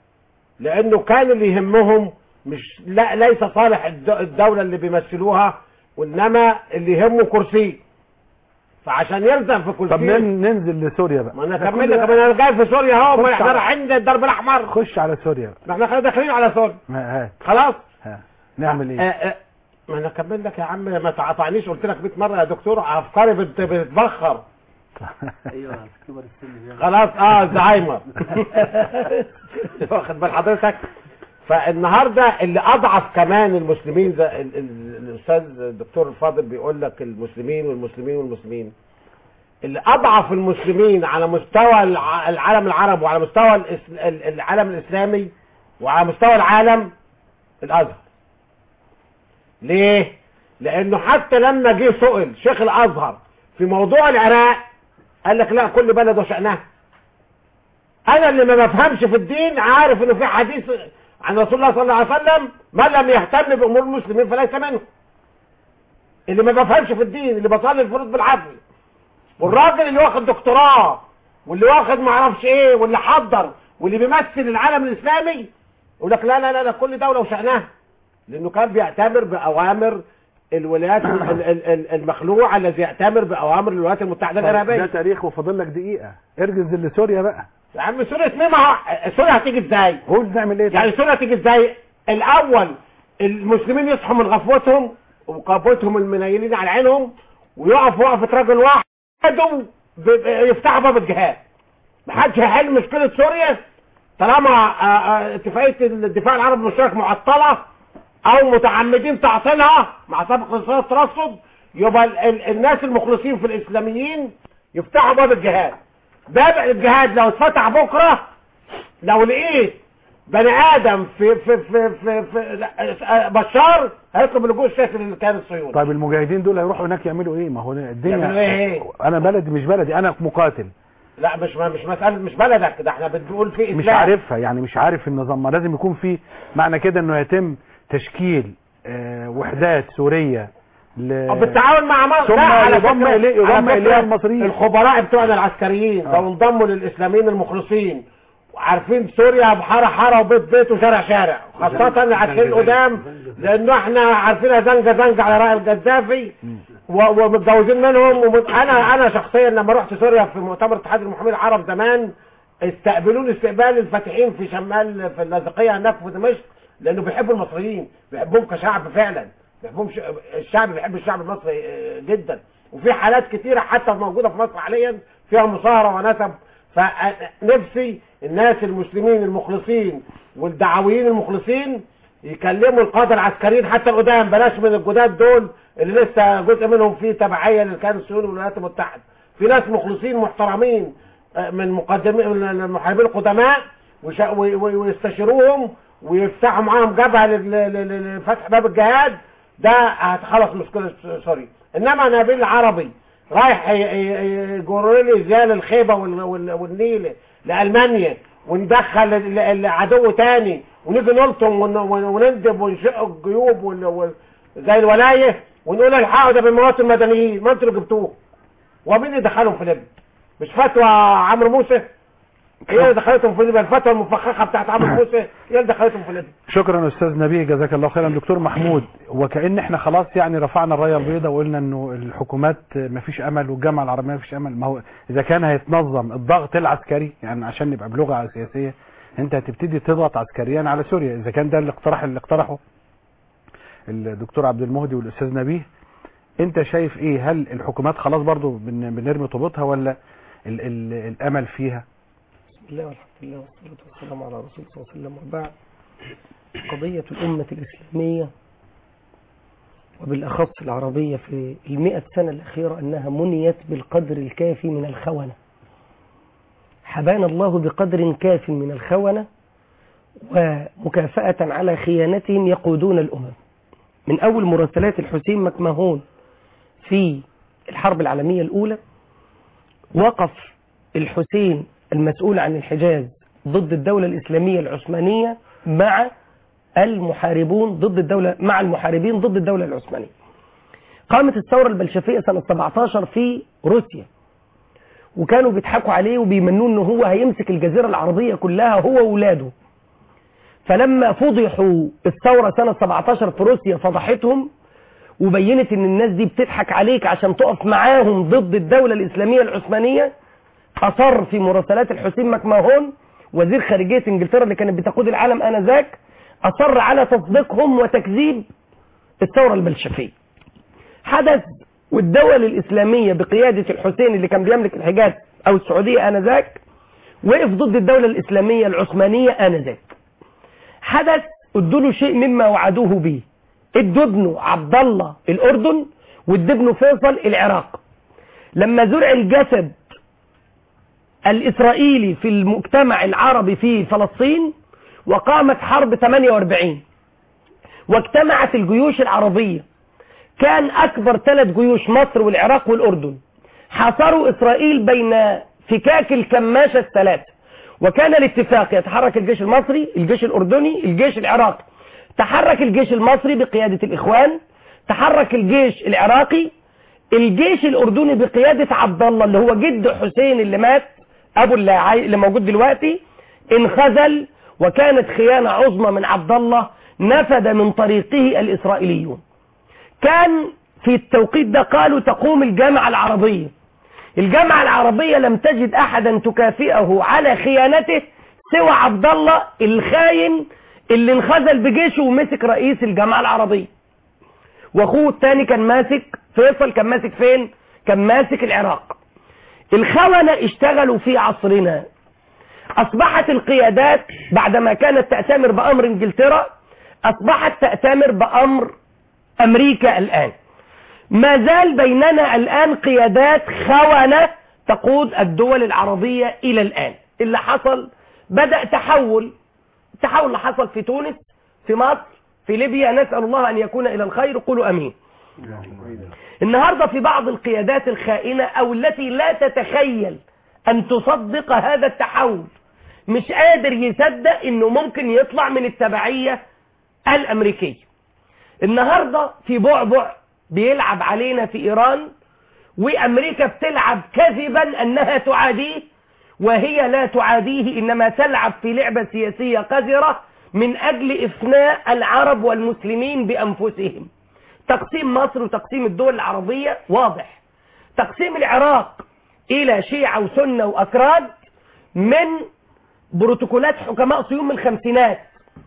لانه كان اللي يهمهم مش لا ليس صالح الد- الدولة اللي بيمثلوها وانما اللي يهمه كرسي فعشان يلزم في طب كرسي نن- ننزل لسوريا بقى ما انا ده اكمل كل لك ده- ما انا جاي في سوريا اهو ما خش احنا على- رايحين الدرب الاحمر خش على سوريا بقى. ما احنا خلاص داخلين على سوريا ما هات خلاص ها نعمل آه، ايه آه، ما انا اكمل لك يا عم ما تقاطعنيش قلت لك 100 مره يا دكتور افكاري بت- بتتبخر ايوه كبر السن خلاص اه زهايمر واخد بال حضرتك فالنهارده اللي اضعف كمان المسلمين زي ال- ال- الاستاذ الدكتور الفاضل بيقول لك المسلمين والمسلمين والمسلمين اللي اضعف المسلمين على مستوى الع- العالم العربي وعلى مستوى الإس- ال- العالم الاسلامي وعلى مستوى العالم الازهر ليه لانه حتى لما جه سئل شيخ الازهر في موضوع العراق قال لك لا كل بلد وشأنها انا اللي ما بفهمش في الدين عارف انه في حديث عن رسول الله صلى الله عليه وسلم من لم يهتم بامور المسلمين فليس منهم اللي ما بفهمش في الدين اللي بصلي الفروض بالعدل والراجل اللي واخد دكتوراه واللي واخد ما اعرفش ايه واللي حضر واللي بيمثل العالم الاسلامي يقول لك لا لا لا, لا كل دوله وشأنها لانه كان بيعتبر باوامر الولايات ال- ال- ال- المخلوع الذي يأتمر بأوامر الولايات المتحدة ده الإرهابية تاريخ وفاضل لك دقيقة ارجز لسوريا بقى يا عم سوريا اسمها ما هو- سوريا هتيجي ازاي قول نعمل ايه يعني سوريا هتيجي ازاي الاول المسلمين يصحوا من غفوتهم وقابوتهم المنيلين على عينهم ويقفوا وقفة رجل واحد ب- يفتحوا باب الجهاد محدش هيحل مشكله سوريا طالما آه، آه، اتفاقيه الدفاع العربي المشترك معطله او متعمدين تعطيلها مع سابق رسالة ترصد يبقى ال- ال- الناس المخلصين في الاسلاميين يفتحوا باب الجهاد باب الجهاد لو اتفتح بكره لو لقيت بني ادم في في في في, في لا، بشار هيطلب اللجوء السياسي للكيان الصهيوني طيب المجاهدين دول هيروحوا هناك يعملوا ايه ما هو يعملوا الدنيا إيه؟ انا بلدي مش بلدي انا مقاتل لا مش مش مساله مش بلدك ده احنا بنقول في اسلام مش عارفها يعني مش عارف النظام ما لازم يكون في معنى كده انه يتم تشكيل آه، وحدات سورية ل... طب بالتعاون مع مصر ثم لا، على يضم فكرة- إليه- على يضم فكرة إليها المصريين. الخبراء بتوعنا العسكريين آه. لو انضموا للاسلاميين المخلصين عارفين سوريا بحاره حاره وبيت بيت وشارع شارع خاصة العسكريين القدام لانه احنا عارفينها زنجة زنجة على رأي القذافي و- ومتجوزين منهم ومت... انا انا شخصيا لما رحت سوريا في مؤتمر اتحاد المحامين العرب زمان استقبلوني استقبال الفاتحين في شمال في اللاذقيه هناك في دمشق لانه بيحبوا المصريين بيحبوهم كشعب فعلا بيحبوهم ش... الشعب بيحب الشعب المصري آه، جدا وفي حالات كتيره حتى موجوده في مصر حاليا فيها مصاهره ونسب فنفسي الناس المسلمين المخلصين والدعويين المخلصين يكلموا القاده العسكريين حتى القدام بلاش من الجداد دول اللي لسه جزء منهم فيه تبعيه للكيان الصهيوني والولايات المتحده في ناس مخلصين محترمين آه، من مقدمين من المحاربين القدماء وش- وي- وي- ويستشيروهم ويفتحوا معاهم جبهه لل- لل- لفتح باب الجهاد ده هتخلص مشكله سوريا انما نبيل العربي رايح ي- ي- يجر لي زيال الخيبه وال- وال- والنيل لالمانيا وندخل ال- العدو تاني ونيجي نلطم ون- ون- وندب ونشق الجيوب وال- وال- زي الولايه ونقول الحقوا ده بالمواطن المدنيين ما انتوا اللي جبتوه ومين اللي دخلهم في ليبيا مش فتوى عمرو موسى هي اللي دخلتهم في ليبيا الفتوى المفخخه بتاعت عمرو موسى هي اللي دخلتهم في ليبيا شكرا استاذ نبيه جزاك الله خيرا دكتور محمود وكأن احنا خلاص يعني رفعنا الرايه البيضاء وقلنا انه الحكومات ما فيش امل والجامعه العربيه ما فيش امل ما هو اذا كان هيتنظم الضغط العسكري يعني عشان نبقى بلغه سياسيه انت هتبتدي تضغط عسكريا على سوريا اذا كان ده الاقتراح اللي اقترحه الدكتور عبد المهدي والاستاذ نبيه انت شايف ايه هل الحكومات خلاص برضو بن- بنرمي طوبتها ولا ال ال الامل فيها بسم الله والحمد لله والصلاة والسلام على رسول الله صلى الله عليه وسلم وبعد قضية الأمة الإسلامية وبالأخص العربية في المئة سنة الأخيرة أنها منيت بالقدر الكافي من الخونة حبانا الله بقدر كاف من الخونة ومكافأة على خيانتهم يقودون الأمم من أول مراسلات الحسين مكمهون في الحرب العالمية الأولى وقف الحسين المسؤول عن الحجاز ضد الدولة الإسلامية العثمانية مع المحاربون ضد الدولة مع المحاربين ضد الدولة العثمانية قامت الثورة البلشفية سنة 17 في روسيا وكانوا بيضحكوا عليه وبيمنوه ان هو هيمسك الجزيرة العربية كلها هو وولاده فلما فضحوا الثورة سنة 17 في روسيا فضحتهم وبينت ان الناس دي بتضحك عليك عشان تقف معاهم ضد الدولة الإسلامية العثمانية أصر في مراسلات الحسين مكمهون وزير خارجية انجلترا اللي كانت بتقود العالم آنذاك أصر على تصديقهم وتكذيب الثورة البلشفية حدث والدول الإسلامية بقيادة الحسين اللي كان بيملك الحجاز أو السعودية آنذاك وقف ضد الدولة الإسلامية العثمانية آنذاك حدث ادوا له شيء مما وعدوه به ادوا ابنه عبد الله الأردن وادوا ابنه فيصل العراق لما زرع الجسد الإسرائيلي في المجتمع العربي في فلسطين وقامت حرب 48 واجتمعت الجيوش العربية كان أكبر ثلاث جيوش مصر والعراق والأردن حاصروا إسرائيل بين فكاك الكماشة الثلاثة وكان الاتفاق يتحرك الجيش المصري الجيش الأردني الجيش العراقي تحرك الجيش المصري بقيادة الإخوان تحرك الجيش العراقي الجيش الأردني بقيادة عبد الله اللي هو جد حسين اللي مات أبو اللي, عاي... اللي موجود دلوقتي انخذل وكانت خيانة عظمى من عبد الله نفد من طريقه الإسرائيليون كان في التوقيت ده قالوا تقوم الجامعة العربية الجامعة العربية لم تجد أحدا تكافئه على خيانته سوى عبد الله الخاين اللي انخذل بجيشه ومسك رئيس الجامعة العربية واخوه الثاني كان ماسك فيصل كان ماسك فين كان ماسك العراق الخونة اشتغلوا في عصرنا أصبحت القيادات بعدما كانت تأتمر بأمر إنجلترا أصبحت تأتمر بأمر أمريكا الآن ما زال بيننا الآن قيادات خونة تقود الدول العربية إلى الآن اللي حصل بدأ تحول التحول اللي حصل في تونس في مصر في ليبيا نسأل الله أن يكون إلى الخير قولوا أمين النهاردة في بعض القيادات الخائنة أو التي لا تتخيل أن تصدق هذا التحول مش قادر يصدق أنه ممكن يطلع من التبعية الأمريكية النهاردة في بعبع بيلعب علينا في إيران وأمريكا بتلعب كذبا أنها تعاديه وهي لا تعاديه إنما تلعب في لعبة سياسية قذرة من أجل إفناء العرب والمسلمين بأنفسهم تقسيم مصر وتقسيم الدول العربية واضح تقسيم العراق إلى شيعة وسنة وأكراد من بروتوكولات حكماء صيون من الخمسينات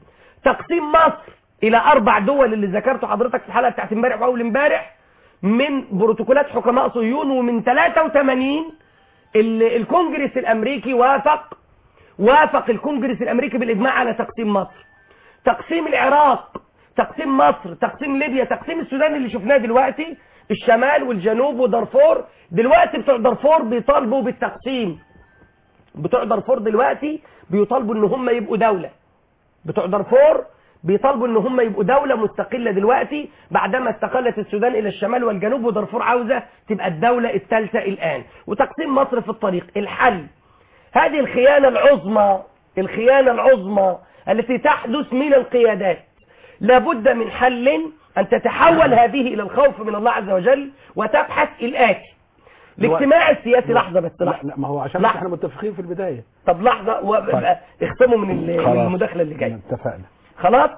تقسيم مصر إلى أربع دول اللي ذكرته حضرتك في الحلقة بتاعت امبارح وأول امبارح من بروتوكولات حكماء صهيون ومن 83 ال- الكونجرس الأمريكي وافق وافق الكونجرس الأمريكي بالإجماع على تقسيم مصر تقسيم العراق تقسيم مصر تقسيم ليبيا تقسيم السودان اللي شفناه دلوقتي الشمال والجنوب ودارفور دلوقتي بتوع دارفور بيطالبوا بالتقسيم بتوع دارفور دلوقتي بيطالبوا ان هم يبقوا دولة بتوع دارفور بيطالبوا ان هم يبقوا دولة مستقلة دلوقتي بعدما استقلت السودان الى الشمال والجنوب ودارفور عاوزة تبقى الدولة الثالثة الان وتقسيم مصر في الطريق الحل هذه الخيانة العظمى الخيانة العظمى التي تحدث من القيادات لابد من حل أن تتحول هذه إلى الخوف من الله عز وجل وتبحث الآتي الاجتماع السياسي لحظة بس لا, لحظة لا ما هو عشان لا. احنا متفقين في البداية طب لحظة وابقى اختموا من ال- من خلاص. المداخلة اللي جاية اتفقنا خلاص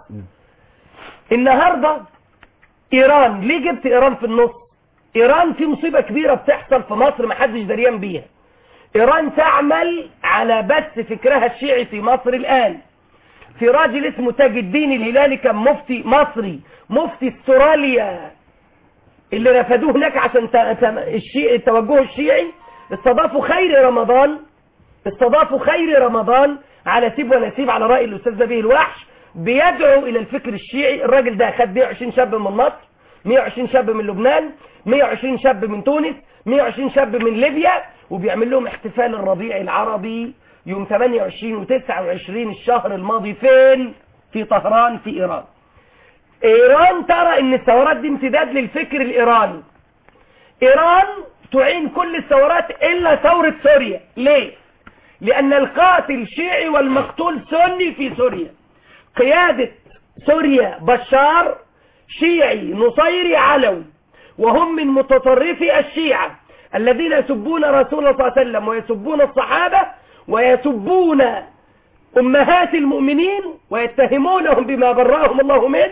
النهاردة إيران ليه جبت إيران في النص إيران في مصيبة كبيرة بتحصل في مصر محدش دريان بيها إيران تعمل على بث فكرها الشيعي في مصر الآن في راجل اسمه تاج الدين الهلالي كان مفتي مصري مفتي استراليا اللي رفضوه هناك عشان ت- ت- الشيعي التوجه الشيعي استضافوا خير رمضان استضافوا خير رمضان على سيب ونسيب على رأي الأستاذ نبيه الوحش بيدعو إلى الفكر الشيعي الراجل ده خد 120 شاب من مصر 120 شاب من لبنان 120 شاب من تونس 120 شاب من ليبيا وبيعمل لهم احتفال الربيع العربي يوم 28 و29 الشهر الماضي فين في طهران في إيران إيران ترى إن الثورات دي امتداد للفكر الإيراني إيران تعين كل الثورات إلا ثورة سوريا ليه؟ لأن القاتل شيعي والمقتول سني في سوريا قيادة سوريا بشار شيعي نصيري علوي وهم من متطرفي الشيعة الذين يسبون رسول الله صلى الله عليه وسلم ويسبون الصحابة ويسبون أمهات المؤمنين ويتهمونهم بما برأهم الله منه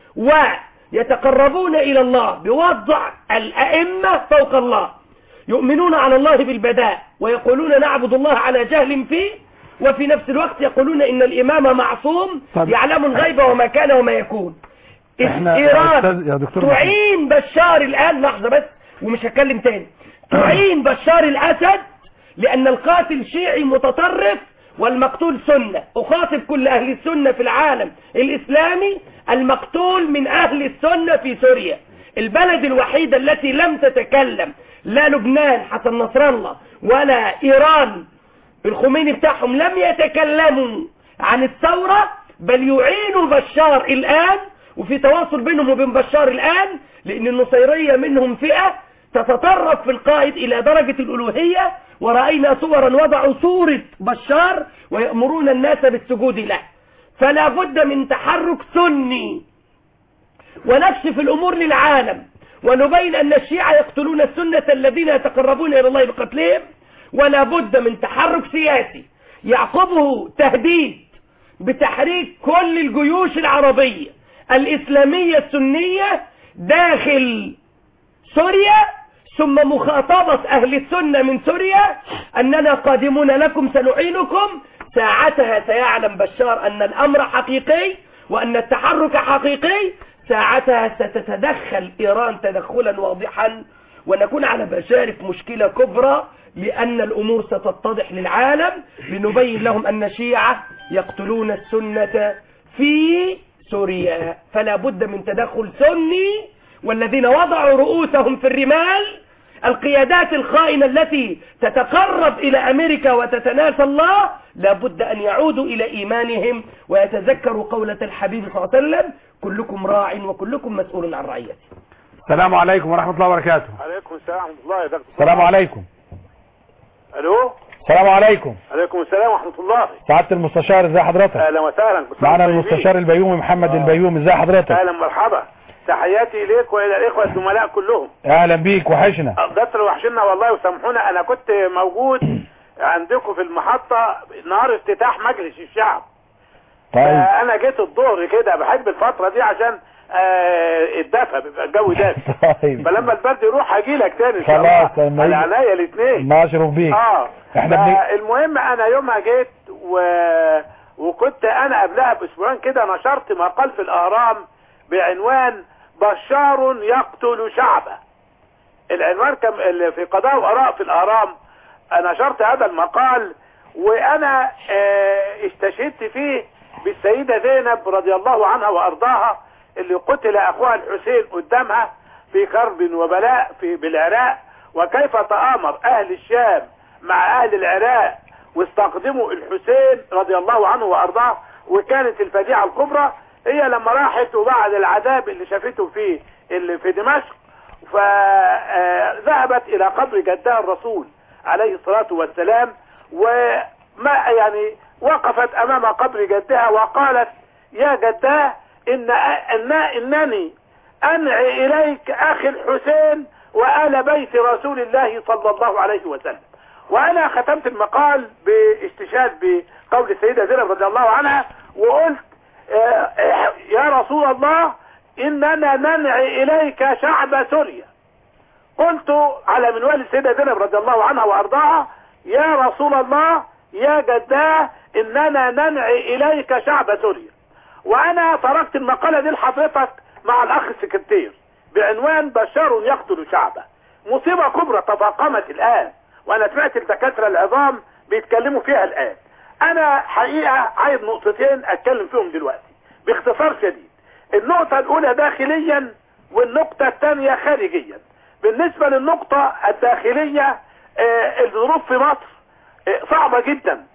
ويتقربون إلى الله بوضع الأئمة فوق الله يؤمنون على الله بالبداء ويقولون نعبد الله على جهل فيه وفي نفس الوقت يقولون إن الإمام معصوم طب- يعلم الغيب وما كان وما يكون احنا يا إيران أستاذ- يا دكتور تعين بشار الآن لحظة بس ومش هتكلم تاني تعين بشار الأسد لأن القاتل شيعي متطرف والمقتول سنة أخاطب كل أهل السنة في العالم الإسلامي المقتول من أهل السنة في سوريا البلد الوحيدة التي لم تتكلم لا لبنان حسن نصر الله ولا إيران الخميني بتاعهم لم يتكلموا عن الثورة بل يعينوا بشار الآن وفي تواصل بينهم وبين بشار الآن لأن النصيرية منهم فئة تتطرف في القائد إلى درجة الألوهية ورأينا صورا وضعوا صورة بشار ويأمرون الناس بالسجود له فلا بد من تحرك سني ونكشف الأمور للعالم ونبين أن الشيعة يقتلون السنة الذين يتقربون إلى الله بقتلهم ولا بد من تحرك سياسي يعقبه تهديد بتحريك كل الجيوش العربية الإسلامية السنية داخل سوريا ثم مخاطبة أهل السنة من سوريا أننا قادمون لكم سنعينكم ساعتها سيعلم بشار أن الأمر حقيقي وأن التحرك حقيقي ساعتها ستتدخل إيران تدخلا واضحا ونكون على بشارة مشكلة كبرى لأن الأمور ستتضح للعالم لنبين لهم أن الشيعة يقتلون السنة في سوريا فلا بد من تدخل سني والذين وضعوا رؤوسهم في الرمال القيادات الخائنة التي تتقرب إلى أمريكا وتتناسى الله لابد أن يعودوا إلى إيمانهم ويتذكروا قولة الحبيب صلى الله عليه وسلم كلكم راع وكلكم مسؤول عن رعيته السلام عليكم ورحمة الله وبركاته عليكم السلام ورحمة الله يا دكتور السلام عليكم الو السلام عليكم عليكم السلام ورحمة الله سعادة المستشار ازي حضرتك اهلا وسهلا كل سنة معنا وانتم المستشار طيبين. البيومي محمد البيومي ازي حضرتك اهلا مرحبا تحياتي اليك والى الاخوة الزملاء كلهم اهلا بيك وحشنا دكتور وحشنا والله وسامحونا انا كنت موجود عندكم في المحطة نهار افتتاح مجلس الشعب طيب انا جيت الظهر كده بحب الفترة دي عشان آه، الدفى بيبقى الجو دافي طيب فلما البرد يروح هاجي لك تاني ان شاء خلاص، الله لما على يجي- عينيا الاثنين ناشرف بيك اه احنا بن- المهم انا يومها جيت و... وكنت انا قبلها باسبوعين كده نشرت مقال في الاهرام بعنوان بشار يقتل شعبه العنوان كان ال- في قضاء واراء في الاهرام نشرت هذا المقال وانا آه، استشهدت فيه بالسيدة زينب رضي الله عنها وارضاها اللي قتل اخوها الحسين قدامها في كرب وبلاء في بالعراق وكيف تآمر اهل الشام مع اهل العراق واستخدموا الحسين رضي الله عنه وارضاه وكانت الفجيعة الكبرى هي لما راحت وبعد العذاب اللي شافته في اللي في دمشق فذهبت الى قبر جدها الرسول عليه الصلاة والسلام وما يعني وقفت امام قبر جدها وقالت يا جداه ان ان انني انعي اليك اخي الحسين وآل بيت رسول الله صلى الله عليه وسلم وانا ختمت المقال باستشهاد بقول السيدة زينب رضي الله عنها وقلت آه، آه، يا رسول الله اننا ننعي اليك شعب سوريا قلت على منوال السيدة زينب رضي الله عنها وارضاها يا رسول الله يا جداه اننا ننعي اليك شعب سوريا وانا تركت المقالة دي لحضرتك مع الاخ السكرتير بعنوان بشار يقتل شعبه مصيبة كبرى تفاقمت الان وانا سمعت الدكاترة العظام بيتكلموا فيها الان انا حقيقة عايز نقطتين اتكلم فيهم دلوقتي باختصار شديد النقطة الاولى داخليا والنقطة الثانية خارجيا بالنسبة للنقطة الداخلية آه، الظروف في مصر آه، صعبة جدا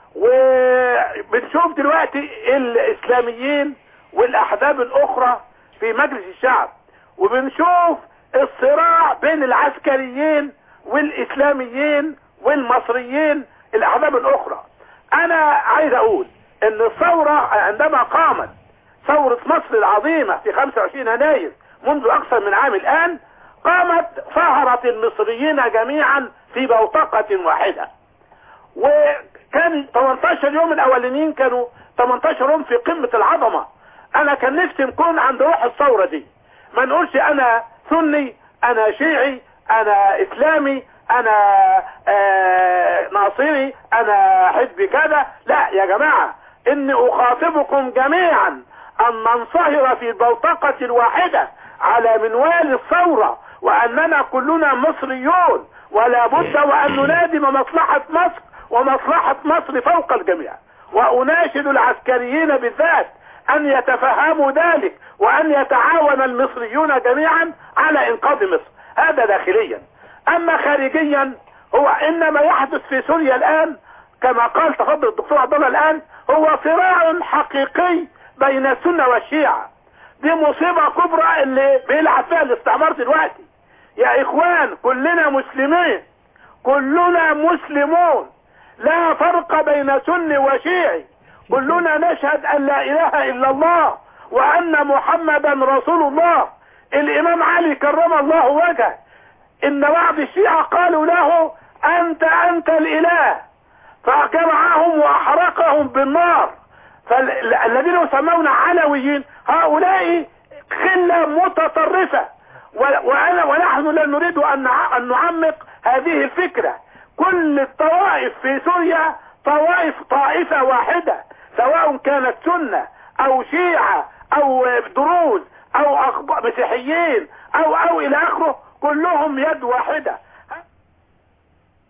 وبنشوف دلوقتي الاسلاميين والاحزاب الاخرى في مجلس الشعب وبنشوف الصراع بين العسكريين والاسلاميين والمصريين الاحزاب الاخرى انا عايز اقول ان الثورة عندما قامت ثورة مصر العظيمة في 25 يناير منذ اكثر من عام الان قامت سهرت المصريين جميعا في بوتقة واحدة وكان 18 يوم الاولانيين كانوا 18 يوم في قمة العظمة انا كان نفسي نكون عند روح الثورة دي ما نقولش انا سني انا شيعي انا اسلامي انا آه ناصري انا حزبي كذا لا يا جماعة اني اخاطبكم جميعا ان ننصهر في البوتقة الواحدة على منوال الثورة واننا كلنا مصريون ولا بد وان ننادم مصلحة مصر ومصلحة مصر فوق الجميع واناشد العسكريين بالذات ان يتفهموا ذلك وان يتعاون المصريون جميعا على انقاذ مصر هذا داخليا اما خارجيا هو انما يحدث في سوريا الان كما قال تفضل الدكتور عبد الله الان هو صراع حقيقي بين السنة والشيعة دي مصيبة كبرى اللي بيلعب فيها الاستعمار دلوقتي يا اخوان كلنا مسلمين كلنا مسلمون لا فرق بين سني وشيعي كلنا نشهد ان لا اله الا الله وان محمدا رسول الله الامام علي كرم الله وجهه ان بعض الشيعة قالوا له انت انت الاله فجمعهم واحرقهم بالنار فالذين يسمون علويين هؤلاء خلة متطرفة وأنا ونحن لا نريد أن أن نعمق هذه الفكرة كل الطوائف في سوريا طوائف طائفة واحدة سواء كانت سنة أو شيعة أو دروز أو أخب- مسيحيين أو أو إلى آخره كلهم يد واحدة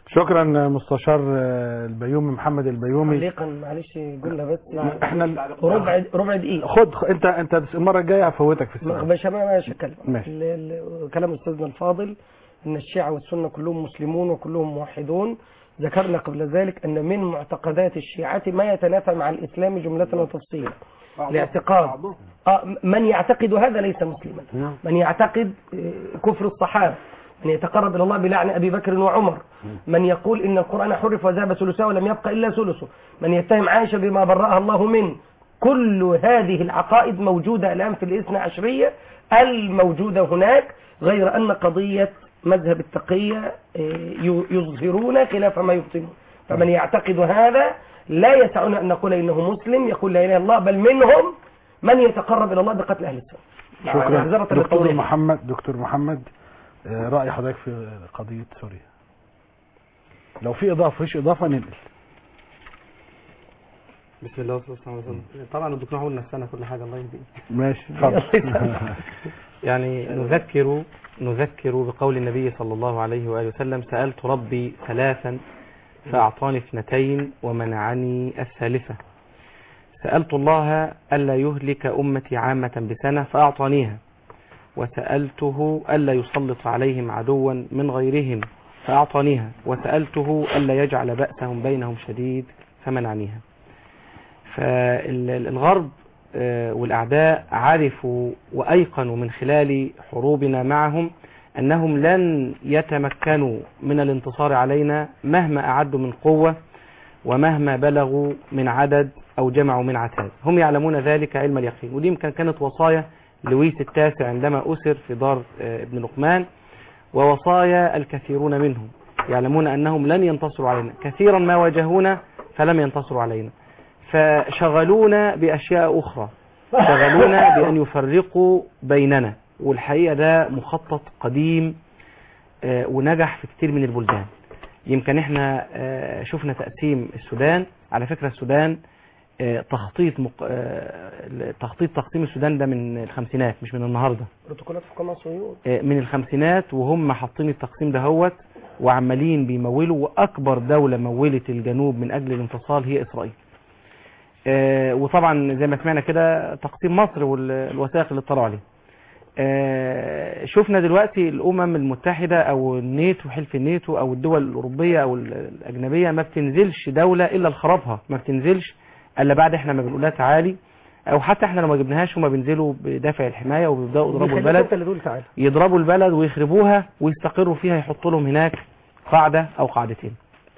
شكرا مستشار آه، البيومي محمد البيومي تعليقا معلش جمله بس احنا ربع ربع دقيقه خد خ- انت انت المره الجايه هفوتك في ما السؤال مش انا مش هتكلم ماشي. ال- ال- كلام استاذنا الفاضل ان الشيعة والسنة كلهم مسلمون وكلهم موحدون ذكرنا قبل ذلك ان من معتقدات الشيعة ما يتنافى مع الاسلام جملة وتفصيلا الاعتقاد آه من يعتقد هذا ليس مسلما من يعتقد آه، كفر الصحابة من يتقرب الى الله بلعن ابي بكر وعمر من يقول ان القران حرف وذهب ثلثه ولم يبقى الا ثلثه من يتهم عائشه بما برأها الله منه كل هذه العقائد موجودة الآن في الاثنى عشرية الموجودة هناك غير أن قضية مذهب التقية آه، ي- يظهرون خلاف ما يبطنون فمن يعتقد هذا لا يسعنا أن نقول إنه مسلم يقول لا إله إلا الله بل منهم من يتقرب إلى الله بقتل أهل السنة شكرا معذرة دكتور للتوضيح. محمد دكتور محمد آه، راي حضرتك في قضيه سوريا لو في اضافه فيش اضافه ننقل بسم الله والصلاه والسلام على رسول الله طبعا الدكتور محمود نفسنا كل حاجه الله يهديه ماشي اتفضل يعني نذكر نذكر بقول النبي صلى الله عليه وآله وسلم سألت ربي ثلاثا فأعطاني اثنتين ومنعني الثالثة سألت الله ألا يهلك أمتي عامة بسنة فأعطانيها وسألته ألا يسلط عليهم عدوا من غيرهم فأعطانيها وسألته ألا يجعل بأسهم بينهم شديد فمنعنيها فالغرب آه، والأعداء عرفوا وأيقنوا من خلال حروبنا معهم أنهم لن يتمكنوا من الانتصار علينا مهما أعدوا من قوة ومهما بلغوا من عدد أو جمعوا من عتاد هم يعلمون ذلك علم اليقين ودي يمكن كانت وصايا لويس التاسع عندما أسر في دار آه، ابن لقمان ووصايا الكثيرون منهم يعلمون أنهم لن ينتصروا علينا كثيرا ما واجهونا فلم ينتصروا علينا فشغلونا بأشياء أخرى شغلونا بأن يفرقوا بيننا والحقيقة ده مخطط قديم آه، ونجح في كتير من البلدان يمكن احنا آه، شفنا تقسيم السودان على فكرة السودان آه، تخطيط مق... آه، تخطيط تقسيم السودان ده من الخمسينات مش من النهارده بروتوكولات حكام الصهيون آه، من الخمسينات وهم حاطين التقسيم دهوت وعمالين بيمولوا واكبر دولة مولت الجنوب من اجل الانفصال هي اسرائيل آه، وطبعا زي ما سمعنا كده تقسيم مصر والوثائق اللي اطلعوا عليه آه، شفنا دلوقتي الامم المتحدة او الناتو حلف الناتو او الدول الاوروبية او الاجنبية ما بتنزلش دولة الا لخرابها ما بتنزلش الا بعد احنا ما بنقولها تعالي او حتى احنا لو ما جبناهاش هما بينزلوا بدافع الحماية وبيبداوا يضربوا بيخليك البلد انت اللي تقول تعالى يضربوا البلد ويخربوها ويستقروا فيها يحطوا لهم هناك قاعدة أو قاعدتين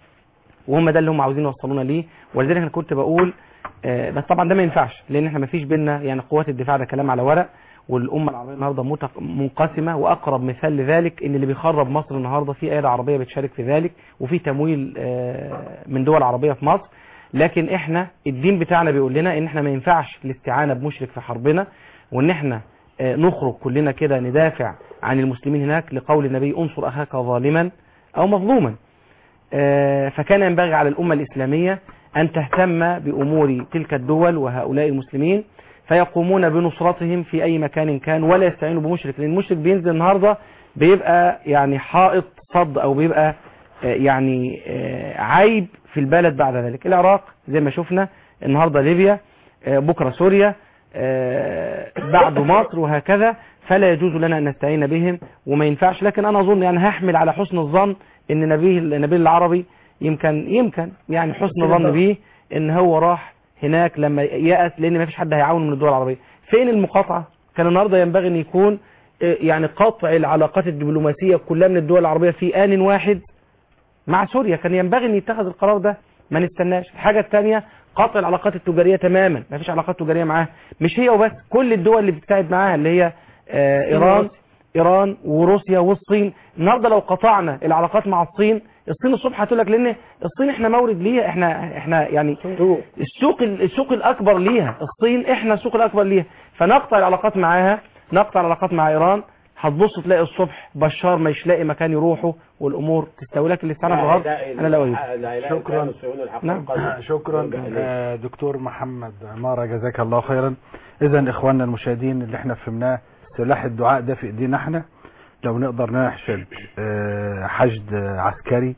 وهم ده اللي هم عاوزين يوصلونا ليه ولذلك أنا كنت بقول آه، بس طبعا ده ما ينفعش لأن احنا ما فيش بينا يعني قوات الدفاع ده كلام على ورق والأمة العربية النهاردة متق- منقسمة وأقرب مثال لذلك إن اللي بيخرب مصر النهاردة في أيادي عربية بتشارك في ذلك وفي تمويل آه، من دول عربية في مصر لكن احنا الدين بتاعنا بيقول لنا ان احنا ما ينفعش الاستعانة بمشرك في حربنا وان احنا آه، نخرج كلنا كده ندافع عن المسلمين هناك لقول النبي انصر اخاك ظالما او مظلوما آه، فكان ينبغي على الامة الاسلامية ان تهتم بامور تلك الدول وهؤلاء المسلمين فيقومون بنصرتهم في اي مكان كان ولا يستعينوا بمشرك لان المشرك بينزل النهارده بيبقى يعني حائط صد او بيبقى آه، يعني آه، عيب في البلد بعد ذلك العراق زي ما شفنا النهارده ليبيا آه، بكره سوريا آه، بعد مصر وهكذا فلا يجوز لنا ان نستعين بهم وما ينفعش لكن انا اظن يعني هحمل على حسن الظن ان نبيه النبيل العربي يمكن يمكن يعني حسن ظن به ان هو راح هناك لما يأس لان ما فيش حد هيعاونه من الدول العربيه فين المقاطعه كان النهارده ينبغي ان يكون آه، يعني قطع العلاقات الدبلوماسيه كلها من الدول العربيه في ان واحد مع سوريا كان ينبغي ان يتخذ القرار ده ما نستناش الحاجه الثانيه قطع العلاقات التجاريه تماما ما فيش علاقات تجاريه معاها مش هي وبس كل الدول اللي بتساعد معاها اللي هي آه ايران ايران وروسيا والصين النهارده لو قطعنا العلاقات مع الصين الصين الصبح هتقول لك لان الصين احنا مورد ليها احنا احنا يعني السوق السوق الاكبر ليها الصين احنا السوق الاكبر ليها فنقطع العلاقات معاها نقطع العلاقات مع ايران هتبص تلاقي الصبح بشار مش لاقي مكان يروحوا والامور تستوي لكن الاستعانه بالغرب انا لا اريد شكرا نعم. شكرا آه، دكتور محمد عمارة جزاك الله خيرا اذا اخواننا المشاهدين اللي احنا فهمناه سلاح الدعاء ده في ايدينا احنا لو نقدر نحشد آه، حشد آه، عسكري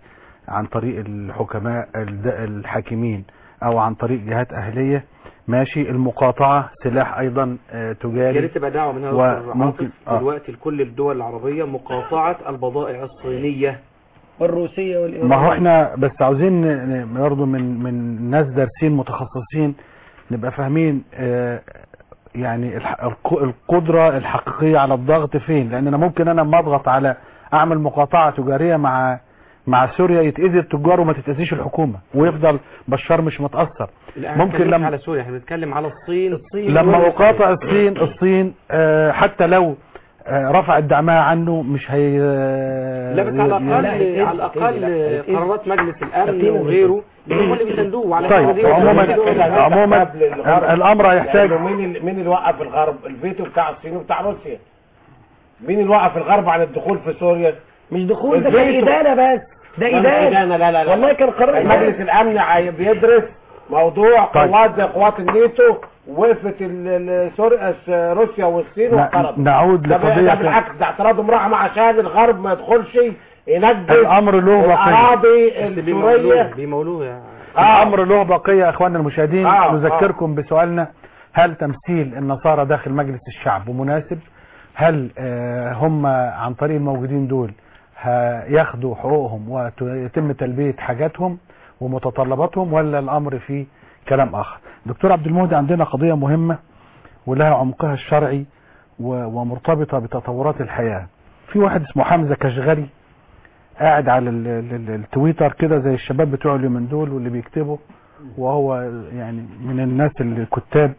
عن طريق الحكماء الد- الحاكمين او عن طريق جهات اهلية ماشي المقاطعة سلاح ايضا آه، يا تجاري ريت تبقى دعوه من هذا وممكن- عاطف آه. دلوقتي لكل الدول العربيه مقاطعه البضائع الصينيه والروسية والإيرانية ما هو احنا بس عاوزين ن- ن- برضه من من ناس دارسين متخصصين نبقى فاهمين آه، يعني الح- الق- القدرة الحقيقية على الضغط فين لان انا ممكن انا لما اضغط على اعمل مقاطعة تجارية مع مع سوريا يتأذي التجار وما تتأذيش الحكومة ويفضل بشار مش متأثر لا، ممكن هنتكلم لما- على سوريا احنا بنتكلم على الصين لما اقاطع الصين الصين آه، حتى لو آه، رفعت دعمها عنه مش هي لا بس على لا، الاقل هيتأذي- على الاقل هيتأذي. قرارات مجلس الامن هيتأذي. وغيره هم اللي بيساندوه على طيب فكرة دي- عموما عموما قبل الغرب. الامر هيحتاج لأنه مين اللي مين اللي وقف الغرب الفيتو بتاع الصين وبتاع روسيا مين اللي وقف الغرب عن الدخول في سوريا مش دخول ده كان الفيتو. إدانة بس ده لا، إدانة إدانة، لا لا لا والله كان قرار مجلس إدانة. الامن عاي- بيدرس موضوع طيب. قوات زي قوات الناتو وقفت ال- ال- سوريا س- روسيا والصين ن- واعترضوا نعود ده ده لقضية بالعكس ده اعتراضهم رحمة عشان الغرب ما يدخلش ينجز الامر له بقية الاراضي بس بيمولوه السورية بيمولوه يا الامر له بقية يا اخواننا المشاهدين آه، نذكركم بسؤالنا هل تمثيل النصارى داخل مجلس الشعب مناسب هل آه، هم عن طريق الموجودين دول هياخدوا حقوقهم ويتم تلبية حاجاتهم ومتطلباتهم ولا الامر فيه كلام اخر دكتور عبد المهدي عندنا قضية مهمة ولها عمقها الشرعي و- ومرتبطة بتطورات الحياة في واحد اسمه حمزة كشغري قاعد على ال- ال- ال- التويتر كده زي الشباب بتوع اليومين دول واللي بيكتبوا وهو يعني من الناس اللي كتاب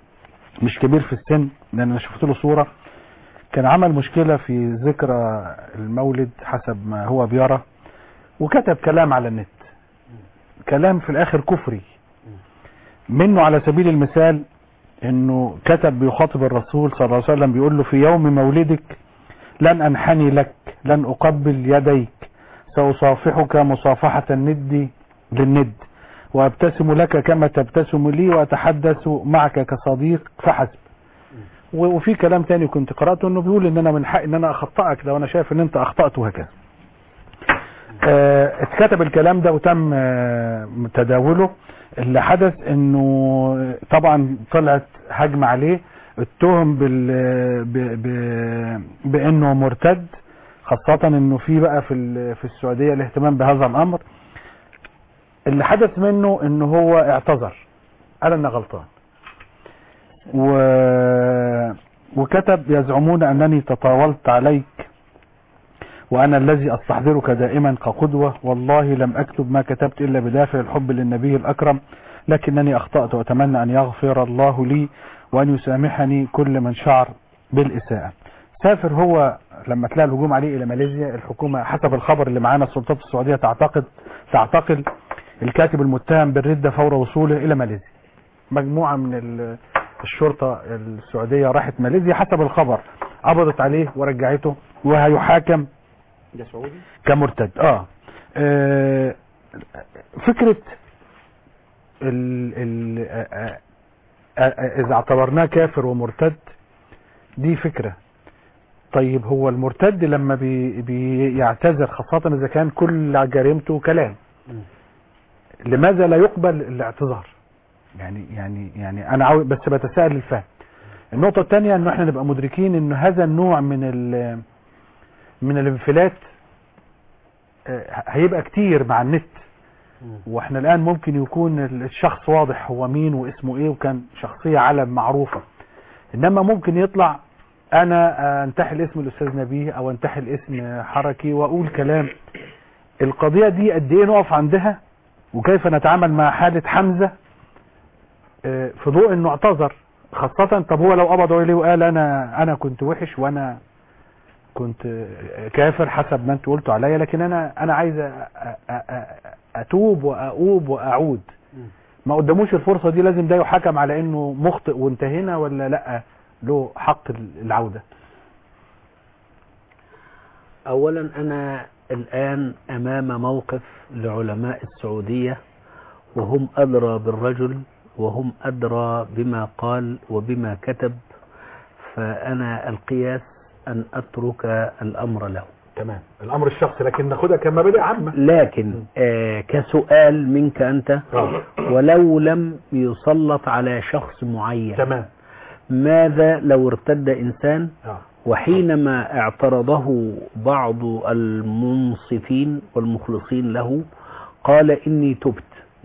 مش كبير في السن لان انا شفت له صورة كان عمل مشكلة في ذكرى المولد حسب ما هو بيرى وكتب كلام على النت كلام في الاخر كفري منه على سبيل المثال انه كتب بيخاطب الرسول صلى الله عليه وسلم بيقول له في يوم مولدك لن انحني لك لن اقبل يديك ساصافحك مصافحة الند للند وابتسم لك كما تبتسم لي واتحدث معك كصديق فحسب و- وفي كلام تاني كنت قرأته انه بيقول ان انا من حق ان انا اخطأك لو انا شايف ان انت اخطأت وهكذا آه، اتكتب الكلام ده وتم آه، تداوله اللي حدث انه طبعا طلعت هجمة عليه اتهم بال ب... ب... بانه مرتد خاصة انه في بقى في ال... في السعودية الاهتمام بهذا الامر اللي حدث منه انه هو اعتذر قال انه غلطان و... وكتب يزعمون انني تطاولت عليك وانا الذي استحضرك دائما كقدوة والله لم اكتب ما كتبت الا بدافع الحب للنبي الاكرم لكنني اخطأت واتمنى ان يغفر الله لي وان يسامحني كل من شعر بالاساءة سافر هو لما تلاقي الهجوم عليه الى ماليزيا الحكومة حسب الخبر اللي معانا السلطات السعودية تعتقد تعتقل الكاتب المتهم بالردة فور وصوله الى ماليزيا مجموعة من ال- الشرطة السعودية راحت ماليزيا حسب الخبر قبضت عليه ورجعته وهيحاكم ده سعودي كمرتد اه, آه فكرة ال ال آه آه آه اذا اعتبرناه كافر ومرتد دي فكرة طيب هو المرتد لما بي بيعتذر خاصة اذا كان كل جريمته كلام لماذا لا يقبل الاعتذار يعني يعني يعني انا عاوز بس بتساءل الفهم النقطة الثانية انه احنا نبقى مدركين ان هذا النوع من ال من الانفلات آه، هيبقى كتير مع النت واحنا الان ممكن يكون الشخص واضح هو مين واسمه ايه وكان شخصية علم معروفة انما ممكن يطلع انا آه، انتحل اسم الاستاذ نبيه او انتحل اسم حركي واقول كلام القضية دي قد ايه نقف عندها وكيف نتعامل مع حالة حمزة آه، في ضوء انه اعتذر خاصة طب هو لو قبضوا عليه وقال انا انا كنت وحش وانا كنت آه، كافر حسب ما انتوا قلتوا عليا لكن انا انا عايز أ- أ- أ- اتوب واؤوب واعود ما قدموش الفرصة دي لازم ده يحكم على انه مخطئ وانتهينا ولا لا له حق العودة اولا انا الان امام موقف لعلماء السعودية وهم ادرى بالرجل وهم ادرى بما قال وبما كتب فانا القياس ان اترك الامر له تمام الامر الشخصي لكن ناخدها كمبادئ عامه لكن آه كسؤال منك أنت آه. ولو لم يسلط على شخص معين تمام ماذا لو ارتد إنسان اه وحينما اعترضه بعض المنصفين والمخلصين له قال إني تبت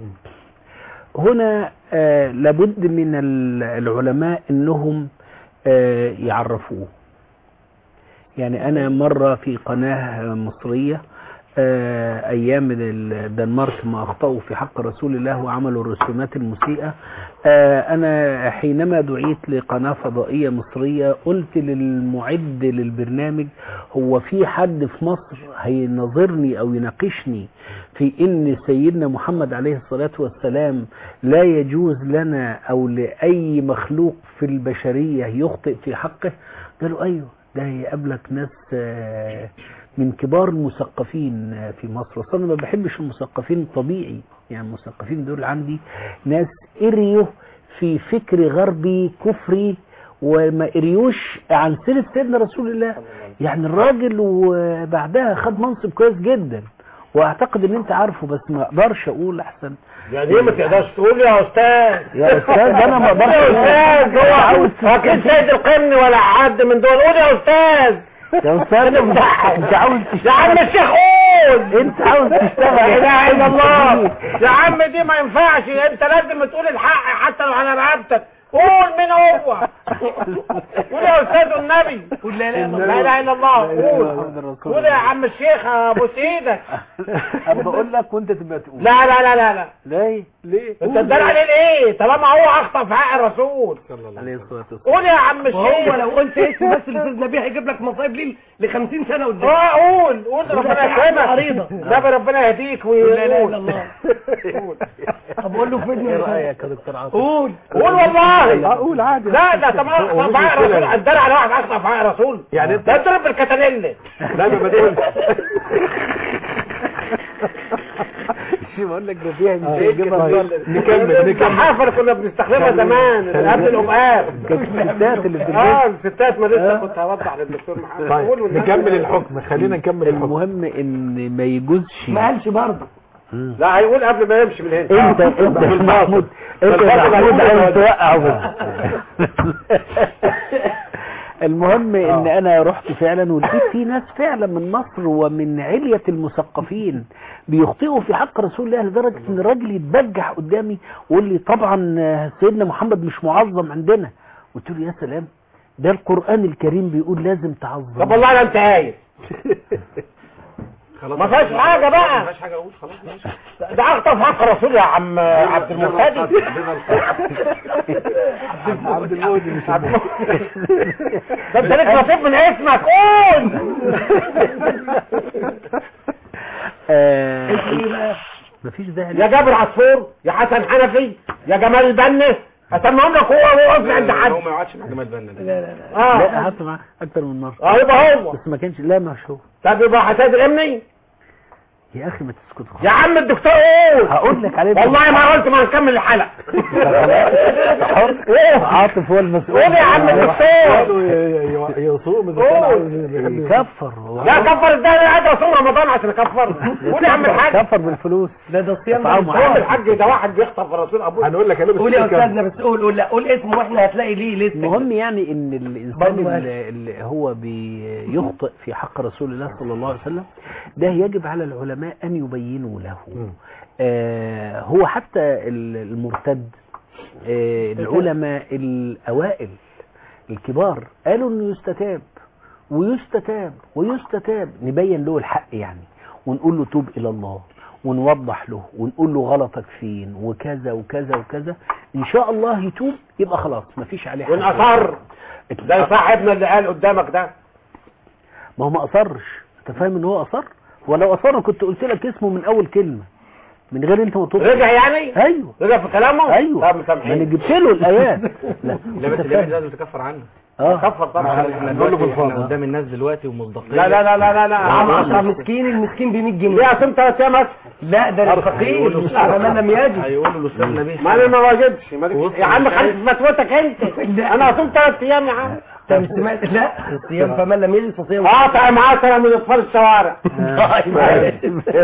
هنا آه لابد من ال- العلماء انهم آه يعرفوه يعني انا مرة في قناة مصرية آه ايام الدنمارك ما اخطأوا في حق رسول الله وعملوا الرسومات المسيئة آه انا حينما دعيت لقناة فضائية مصرية قلت للمعد للبرنامج هو في حد في مصر هينظرني او يناقشني في ان سيدنا محمد عليه الصلاة والسلام لا يجوز لنا او لاي مخلوق في البشرية يخطئ في حقه قالوا ايوه ده يقابلك ناس آه، من كبار المثقفين آه، في مصر اصلا أنا ما بحبش المثقفين طبيعي يعني المثقفين دول عندي ناس قريوا في فكر غربي كفري وما قريوش عن سيرة سيدنا رسول الله يعني الراجل وبعدها خد منصب كويس جدا واعتقد ان انت عارفه بس ما اقدرش اقول احسن يعني ايه ما تقدرش تقول يا استاذ يا استاذ انا ما اقدرش يا أقول. استاذ هو عاوز فاكر سيد القرن ولا حد من دول قول يا استاذ يا استاذ انت عاوز يا عم تشتغل الشيخ قول انت عاوز تشتغل لا اله الا الله يا عم دي ما ينفعش انت لازم تقول الحق حتى لو على رقبتك قول مين هو قول يا استاذ النبي قول لا اله لا اله الا الله قول قول يا عم الشيخ ابوس ايدك انا بقول لك وانت تبقى تقول لا لا لا لا لا ليه ليه انت تدار عليه ليه طالما هو اخطا في حق الرسول عليه الصلاه والسلام قول يا عم وهو الشيخ لو قلت اسم بس الاستاذ نبيه هيجيب لك مصايب ليه ل 50 سنه قدام اه قول قول ربنا يكرمك عريضة. نبي ربنا يهديك لا اله الا ويقول الله طب قول له فين ايه رايك يا دكتور عاطف قول قول والله اقول عادي لا لا طب اخطا في حق الرسول ادار على واحد اخطا في حق الرسول يعني ده اضرب بالكتاليل لا ما تقولش شو بقول لك ده فيها مش طيب، نكمل نكمل الصحافه اللي كنا بنستخدمها زمان قبل الامهات كانت الستات اللي في اه البيت الستات ما لسه كنت هوضح للدكتور محمد طيب قول والناس نكمل كلها. الحكم خلينا نكمل الحكم المهم ان ما يجوزش ما قالش برضه لا هيقول قبل ما يمشي من هنا انت انت يا محمود انت يا محمود عايز توقعه بس المهم ان انا رحت فعلا ولقيت في ناس فعلا من مصر ومن علية المثقفين بيخطئوا في حق رسول الله لدرجة ان الراجل يتبجح قدامي ويقول لي طبعا سيدنا محمد مش معظم عندنا قلت له يا سلام ده القرآن الكريم بيقول لازم تعظم طب والله لا انت قايل ما فيهاش حاجه بقى ما فيهاش حاجه اقول خلاص ده اخطا في حق الرسول يا عم عبد المهتدي عبد المهدي مش ده انت ليك نصيب من اسمك قول آه مفيش داعي يا جابر عصفور يا حسن حنفي يا جمال البنس اسميهم لك هو هو واقف عند حد هو ما يقعدش مع جمال بنا ده اه لا قعدت معاه اكتر من مرة اه يبقى هو بس ما كانش لا مش هو طب يبقى حساد الامني يا اخي ما تسكت خالص يا عم الدكتور قول هقول لك عليه والله ما قلت ما نكمل الحلقه عاطف هو المسؤول قول يا عم الدكتور يصوم اذا قول. كان عاوز بيحب يكفر هو لا كفر ازاي انا قاعد اصوم رمضان عشان اكفر قول يا عم الحاج كفر بالفلوس لا ده الصيام تعال ده معايا. قول الحاج ده واحد بيخطف الرسول ابوه هنقول لك انا بس قول يا كمل. استاذنا بس قول قول لا قول اسمه واحنا هتلاقي ليه لسه المهم يعني ان الانسان برضو ماشي. اللي, اللي هو بيخطئ في حق رسول الله صلى الله عليه وسلم ده يجب على العلماء ان يبينوا له مم. آه هو حتى ال- المرتد آه العلماء الاوائل الكبار قالوا انه يستتاب ويستتاب ويستتاب نبين له الحق يعني ونقول له توب الى الله ونوضح له ونقول له غلطك فين وكذا وكذا وكذا ان شاء الله يتوب يبقى خلاص مفيش عليه حاجه وان اصر زي صاحبنا اللي قال قدامك ده ما هو ما اصرش انت فاهم ان هو اصر ولو اصر كنت قلت لك اسمه من اول كلمه من غير انت ما تطلب رجع يعني ايوه رجع في كلامه ايوه طب ما انا مسامحين جبت له الايات لا لا بس أنت اليمين فاهم. لازم تكفر عنه اه كفر طبعا احنا نقول له دلوقتي بالفاضل. احنا قدام الناس دلوقتي ومصداقيه لا لا لا لا لا لا عم عم اشرف مسكين المسكين ب 100 جنيه ليه اصوم ثلاث ايام بس لا ده الفقير مش على من لم يجد هيقولوا الاستاذ نبيه ما انا ما واجبش ما وسط يا عم مش خليك في فتوتك انت انا اصوم ثلاث ايام يا عم طب سمعت لا الصيام فمن لم يجد فصيام قاطع معاه من اطفال الشوارع طيب معلش.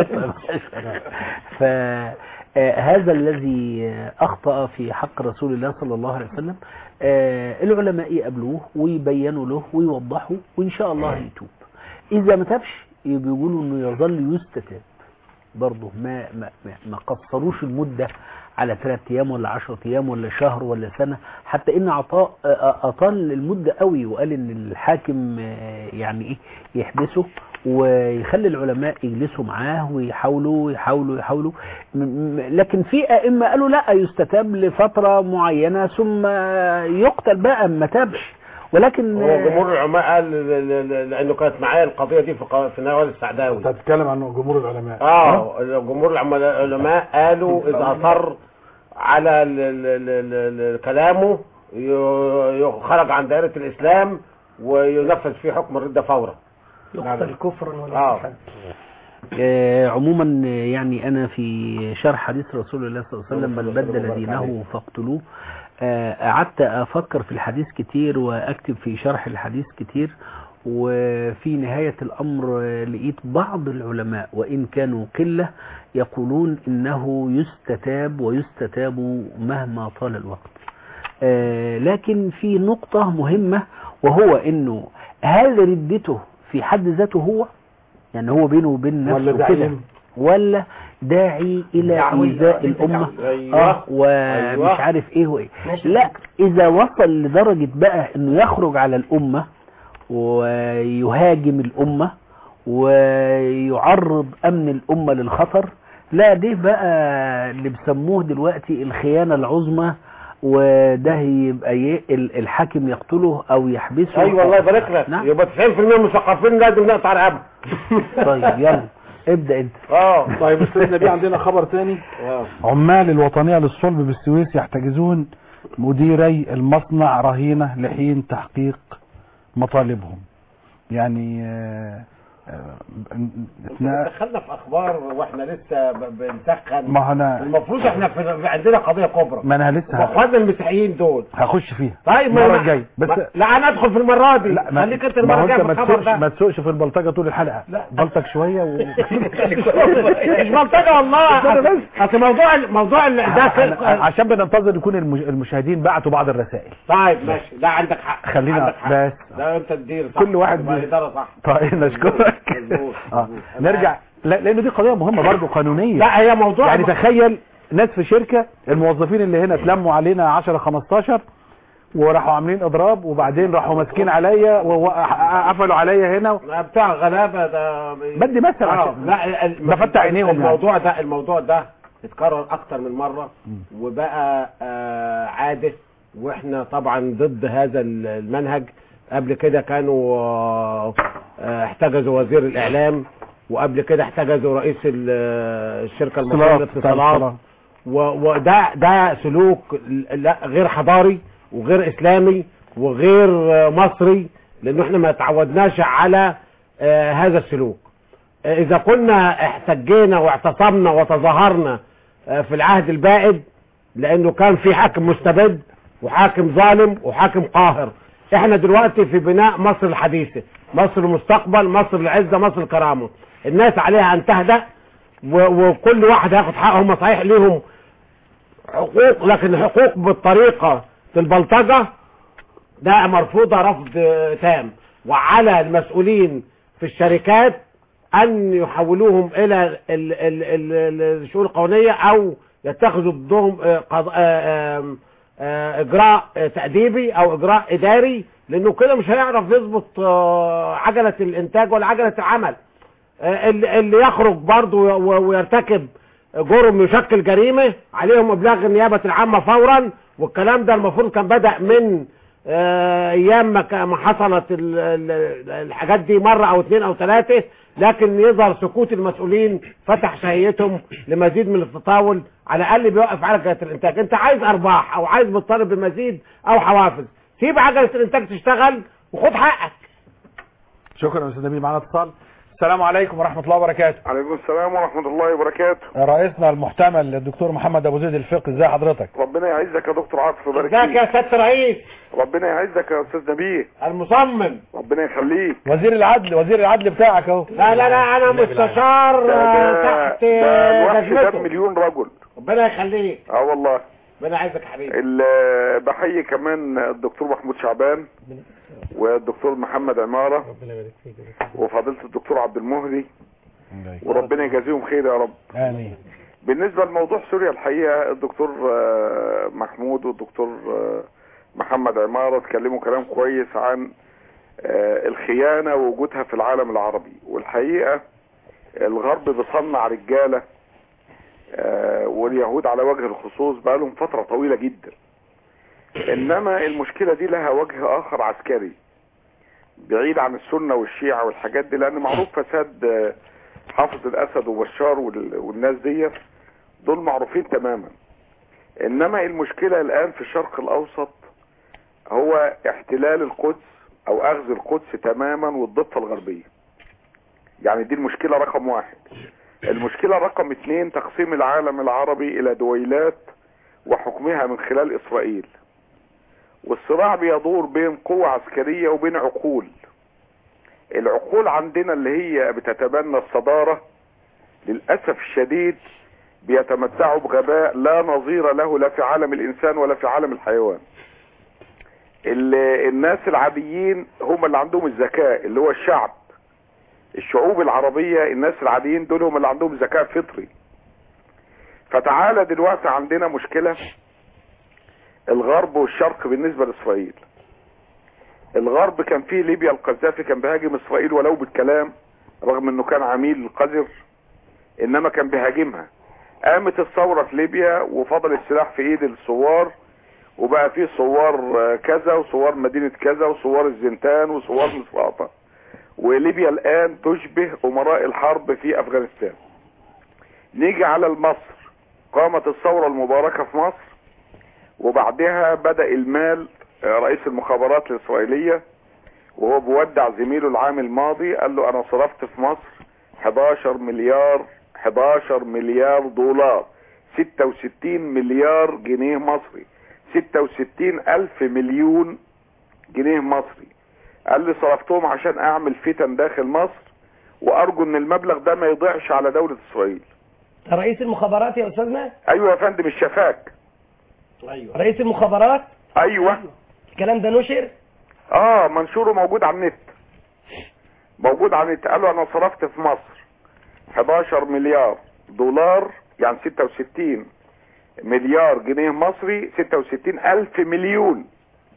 فهذا الذي أخطأ في حق رسول الله صلى الله عليه وسلم آه، العلماء يقابلوه ويبينوا له ويوضحوا وإن شاء الله يتوب إذا ما تابش بيقولوا إنه يظل يستتاب برضه ما ما ما- ما قصروش المدة على ثلاث أيام ولا عشرة أيام ولا شهر ولا سنة حتى إن عطاء آه، أطال المدة قوي وقال إن الحاكم آه، يعني إيه يحبسه ويخلي العلماء يجلسوا معاه ويحاولوا يحاولوا يحاولوا م- م- لكن في أئمة قالوا لا يستتاب لفترة معينة ثم يقتل بقى ما تابش ولكن هو جمهور العلماء قال ل- ل- ل- لانه كانت معايا القضيه دي في ق- في نوال السعداوي انت بتتكلم عن جمهور العلماء اه جمهور العملاء- العلماء قالوا اذا اصر على ال- ال- ال- ال- ال- كلامه ي- ي- خرج عن دائره الاسلام وينفذ فيه حكم الرده فورا يقتل كفرا ولا آه. اتحاد. آه، عموما آه، يعني أنا في شرح حديث رسول الله صلى الله عليه وسلم من بدل دينه فاقتلوه آه، قعدت أفكر في الحديث كتير وأكتب في شرح الحديث كتير وفي نهاية الأمر آه، لقيت بعض العلماء وإن كانوا قلة يقولون إنه يستتاب ويستتاب مهما طال الوقت آه، لكن في نقطة مهمة وهو إنه هل ردته في حد ذاته هو يعني هو بينه وبين ولا نفسه كده داعي ولا داعي الى دعوي. ايذاء آه، الامه أيوة. اه ومش أيوة. عارف ايه وايه ماشي. لا اذا وصل لدرجه بقى انه يخرج على الامه ويهاجم الامه ويعرض امن الامه للخطر لا دي بقى اللي بيسموه دلوقتي الخيانه العظمى وده يبقى ي- ال- الحاكم يقتله او يحبسه ايوه الله يبارك لك نعم. يبقى 90% من المثقفين لازم نقطع رقبه طيب يلا ابدا انت اه طيب استاذ نبي عندنا خبر تاني آه. عمال الوطنية للصلب بالسويس يحتجزون مديري المصنع رهينة لحين تحقيق مطالبهم يعني آه، آه، اثناء دخلنا في اخبار واحنا لسه ب- بنسخن ما انا المفروض احنا في في عندنا قضيه كبرى ما انا لسه ه- واخواتنا المسيحيين دول هخش فيها طيب ما المرة ما- الجاية بس ما- لا انا ادخل في المره دي لا ما, خليك انت ما المره هو الجايه انت في ما الخبر تسوقش ما ده تسوقش في البلطجة طول الحلقة بلطج شوية و... مش منطقه والله أصل- اصل موضوع ال- موضوع ال- ده أنا- في- عشان بننتظر يكون المش- المشاهدين بعتوا بعض الرسائل طيب ماشي لا عندك حق خلينا عندك حق. بس. لا انت تدير صح كل واحد تبقى بي- الاداره صح طيب نشكرك مظبوط، اه مظبوط. نرجع لا لانه دي قضيه مهمه برضو قانونيه لا هي موضوع يعني تخيل ناس في شركه الموظفين اللي هنا اتلموا علينا 10 15 وراحوا عاملين اضراب وبعدين راحوا ماسكين عليا وقفلوا عليا هنا لا، بتاع غلابه ده بدي مثل آه، عشان لا ال- بفتح عينيهم يعني. الموضوع ده الموضوع ده اتكرر اكتر من مره وبقى آه، عاده واحنا طبعا ضد هذا ال- المنهج قبل كده كانوا آه، آه، احتجزوا وزير الاعلام وقبل كده احتجزوا رئيس ال- آه، الشركه المصريه للاتصالات و- وده ده سلوك لا غير حضاري وغير اسلامي وغير آه، مصري لانه احنا ما تعودناش على آه، هذا السلوك آه، اذا كنا احتجينا واعتصمنا وتظاهرنا آه، في العهد البائد لانه كان في حاكم مستبد وحاكم ظالم وحاكم قاهر احنا دلوقتي في بناء مصر الحديثة مصر المستقبل مصر العزة مصر الكرامة الناس عليها ان تهدأ و- وكل واحد هياخد حقه هم صحيح ليهم حقوق لكن حقوق بالطريقة البلطجة ده مرفوضة رفض آه، تام وعلى المسؤولين في الشركات ان يحولوهم الى ال- ال- ال- ال- الشؤون القانونية او يتخذوا ضدهم آه، قض- آه، آم، آه، اجراء آه، تأديبي او اجراء اداري لانه كده مش هيعرف يظبط آه، عجلة الانتاج ولا عجلة العمل آه، اللي اللي يخرج برضه و- ويرتكب جرم يشكل جريمة عليهم ابلاغ النيابة العامة فورا والكلام ده المفروض كان بدأ من آه، ايام ما كان- ما حصلت ال- ال- الحاجات دي مرة او اتنين او تلاتة لكن يظهر سكوت المسؤولين فتح شهيتهم لمزيد من التطاول على الاقل بيوقف عجلة الانتاج انت عايز ارباح او عايز بتطالب بمزيد او حوافز سيب عجلة الانتاج تشتغل وخد حقك شكرا يا استاذ نبيل معانا اتصال السلام عليكم ورحمة الله وبركاته عليكم السلام ورحمة الله وبركاته رئيسنا المحتمل الدكتور محمد ابو زيد الفقي ازي حضرتك ربنا يعزك يا دكتور عاطف ويبارك ازيك فيك يا سياده الرئيس ربنا يعزك يا استاذ نبيه المصمم ربنا يخليك وزير العدل وزير العدل بتاعك اهو لا لا لا انا مستشار ده آه، ده تحت ده آه، الوحش ده جزمته مليون رجل ربنا يخليك اه والله ربنا يعزك يا حبيبي ال- بحيي كمان الدكتور محمود شعبان والدكتور محمد عمارة وفضيلة الدكتور عبد المهدي وربنا يجازيهم خير يا رب امين بالنسبة لموضوع سوريا الحقيقة الدكتور آه، محمود والدكتور آه، محمد عمارة اتكلموا كلام كويس عن آه، الخيانة ووجودها في العالم العربي والحقيقة الغرب بيصنع رجالة آه، واليهود على وجه الخصوص بقالهم فترة طويلة جدا انما المشكلة دي لها وجه اخر عسكري بعيد عن السنة والشيعة والحاجات دي لان معروف فساد آه، حافظ الاسد وبشار وال- والناس دي دول معروفين تماما انما المشكلة الان في الشرق الاوسط هو احتلال القدس او اخذ القدس تماما والضفة الغربية يعني دي المشكلة رقم واحد المشكلة رقم اتنين تقسيم العالم العربي الى دويلات وحكمها من خلال اسرائيل والصراع بيدور بين قوة عسكرية وبين عقول العقول عندنا اللي هي بتتبنى الصدارة للأسف الشديد بيتمتعوا بغباء لا نظير له لا في عالم الإنسان ولا في عالم الحيوان ال- الناس العاديين هم اللي عندهم الذكاء اللي هو الشعب الشعوب العربية الناس العاديين دول هم اللي عندهم ذكاء فطري فتعالى دلوقتي عندنا مشكلة الغرب والشرق بالنسبة لإسرائيل الغرب كان فيه ليبيا القذافي كان بيهاجم إسرائيل ولو بالكلام رغم انه كان عميل قذر انما كان بيهاجمها قامت الثورة في ليبيا وفضل السلاح في ايد الثوار وبقى فيه ثوار آه، كذا وثوار مدينة كذا وثوار الزنتان وثوار مصفاطة وليبيا الان تشبه امراء الحرب في افغانستان نيجي على مصر قامت الثورة المباركة في مصر وبعدها بدأ المال آه، رئيس المخابرات الإسرائيلية وهو بيودع زميله العام الماضي قال له أنا صرفت في مصر 11 مليار 11 مليار دولار 66 مليار جنيه مصري 66 ألف مليون جنيه مصري قال لي صرفتهم عشان أعمل فتن داخل مصر وأرجو إن المبلغ ده ما يضيعش على دولة إسرائيل رئيس المخابرات يا أستاذنا أيوة يا فندم الشفاك رئيس المخابرات أيوة الكلام ده نشر اه منشوره موجود على النت موجود على النت قالوا انا صرفت في مصر 11 مليار دولار يعني 66 مليار جنيه مصري 66 الف مليون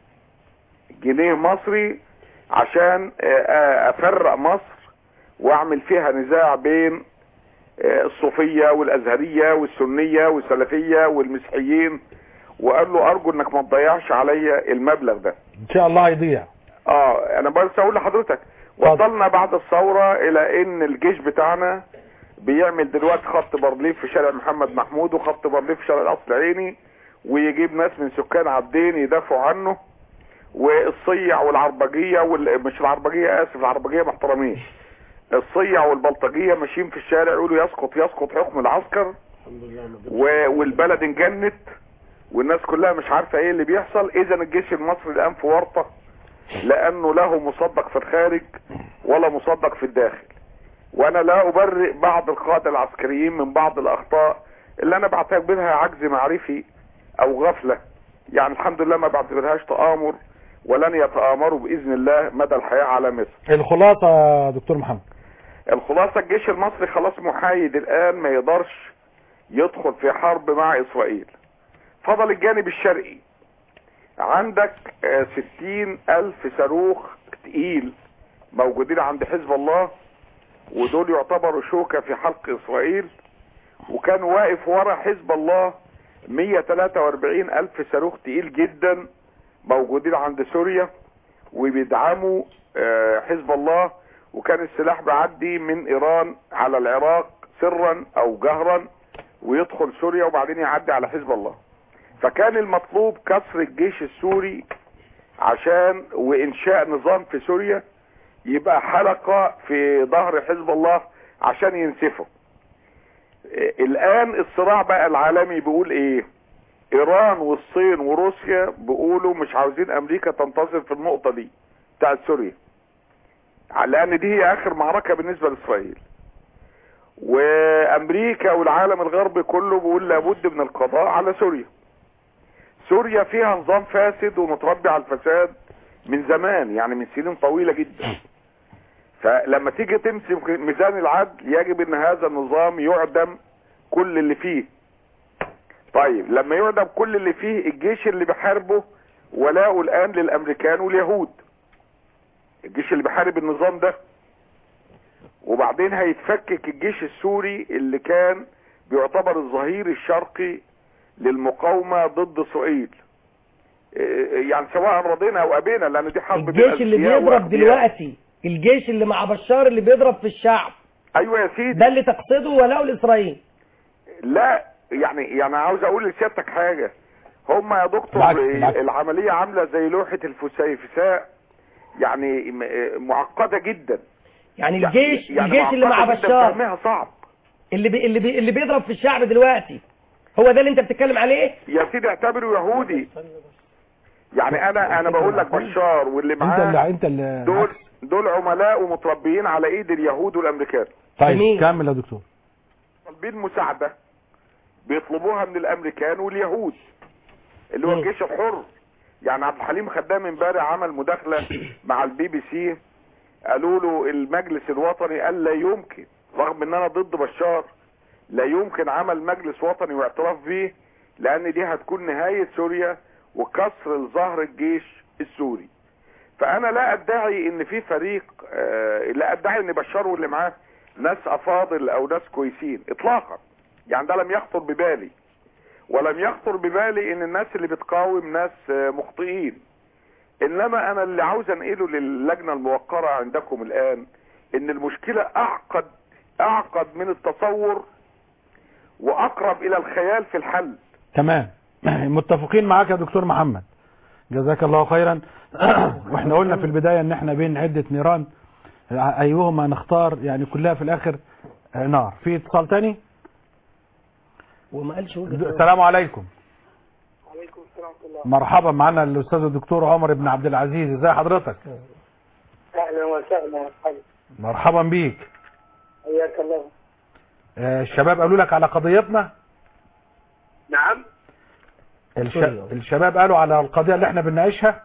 جنيه مصري عشان آه، آه، افرق مصر واعمل فيها نزاع بين آه، الصوفية والازهرية والسنية والسلفية والمسيحيين وقال له ارجو انك ما تضيعش عليا المبلغ ده ان شاء الله هيضيع اه انا بس اقول لحضرتك وصلنا بعد الثورة الى ان الجيش بتاعنا بيعمل دلوقتي خط بارليف في شارع محمد محمود وخط بارليف في شارع القصر العيني ويجيب ناس من سكان عبدين يدافعوا عنه والصيع والعربجية وال... مش العربجية اسف العربجية محترمين الصيع والبلطجية ماشيين في الشارع يقولوا يسقط يسقط حكم العسكر و... والبلد انجنت والناس كلها مش عارفة ايه اللي بيحصل اذا الجيش المصري الان في ورطة لانه له مصدق في الخارج ولا مصدق في الداخل وانا لا ابرئ بعض القادة العسكريين من بعض الاخطاء اللي انا بعتبرها عجز معرفي او غفلة يعني الحمد لله ما بعتبرهاش تآمر ولن يتآمروا باذن الله مدى الحياة على مصر الخلاصة يا دكتور محمد الخلاصة الجيش المصري خلاص محايد الآن ما يقدرش يدخل في حرب مع إسرائيل فضل الجانب الشرقي عندك آه، ستين ألف صاروخ تقيل موجودين عند حزب الله ودول يعتبروا شوكة في حلق إسرائيل وكان واقف ورا حزب الله 143 ألف صاروخ تقيل جدا موجودين عند سوريا وبيدعموا آه، حزب الله وكان السلاح بيعدي من ايران على العراق سرا او جهرا ويدخل سوريا وبعدين يعدي على حزب الله فكان المطلوب كسر الجيش السوري عشان وانشاء نظام في سوريا يبقى حلقة في ظهر حزب الله عشان ينسفه إيه، الان الصراع بقى العالمي بيقول ايه ايران والصين وروسيا بيقولوا مش عاوزين امريكا تنتصر في النقطة دي بتاعت سوريا لان دي هي اخر معركة بالنسبة لاسرائيل وامريكا والعالم الغربي كله بيقول لابد من القضاء على سوريا سوريا فيها نظام فاسد ومتربي على الفساد من زمان يعني من سنين طويلة جدا فلما تيجي تمسك ميزان العدل يجب ان هذا النظام يعدم كل اللي فيه طيب لما يعدم كل اللي فيه الجيش اللي بيحاربه ولاؤه الان للامريكان واليهود الجيش اللي بيحارب النظام ده وبعدين هيتفكك الجيش السوري اللي كان بيعتبر الظهير الشرقي للمقاومة ضد اسرائيل إيه، يعني سواء رضينا او ابينا لان دي حرب بين الجيش اللي أذكياء بيضرب وأغبياء. دلوقتي الجيش اللي مع بشار اللي بيضرب في الشعب ايوه يا سيدي ده اللي تقصده ولاء لاسرائيل لا يعني يعني عاوز اقول لسيادتك حاجة هم يا دكتور بالعكس، بالعكس. العملية عاملة زي لوحة الفسيفساء يعني م- معقدة جدا يعني الجيش يعني الجيش اللي مع معقدة جداً، بشار فهمها صعب اللي بي اللي بي اللي بيضرب في الشعب دلوقتي هو ده اللي انت بتتكلم عليه يا سيدي اعتبره يهودي يعني انا انا بقول لك بشار واللي انت اللي معاه انت اللي دول دول عملاء ومتربيين على ايد اليهود والامريكان طيب جميل. كمل يا دكتور طالبين مساعدة بيطلبوها من الامريكان واليهود اللي هو مم. الجيش الحر يعني عبد الحليم خدام امبارح عمل مداخلة مع البي بي سي قالوا له المجلس الوطني قال لا يمكن رغم ان انا ضد بشار لا يمكن عمل مجلس وطني واعتراف بيه لان دي هتكون نهاية سوريا وكسر الظهر الجيش السوري فانا لا ادعي ان في فريق آه لا ادعي ان بشار واللي معاه ناس افاضل او ناس كويسين اطلاقا يعني ده لم يخطر ببالي ولم يخطر ببالي ان الناس اللي بتقاوم ناس آه، مخطئين انما انا اللي عاوز انقله للجنة الموقرة عندكم الان ان المشكلة اعقد اعقد من التصور واقرب الى الخيال في الحل تمام متفقين معاك يا دكتور محمد جزاك الله خيرا واحنا قلنا في البداية ان احنا بين عدة نيران ايهما نختار يعني كلها في الاخر آه، نار في اتصال تاني وما قالش د- وجهه السلام عليكم عليكم السلام ورحمة الله مرحبا معنا الاستاذ الدكتور عمر بن عبد العزيز ازي حضرتك أهلا وسهلا مرحبا مرحبا بيك حياك الله آه، الشباب قالوا لك على قضيتنا نعم الش... سوريا. الشباب قالوا على القضية اللي احنا بنناقشها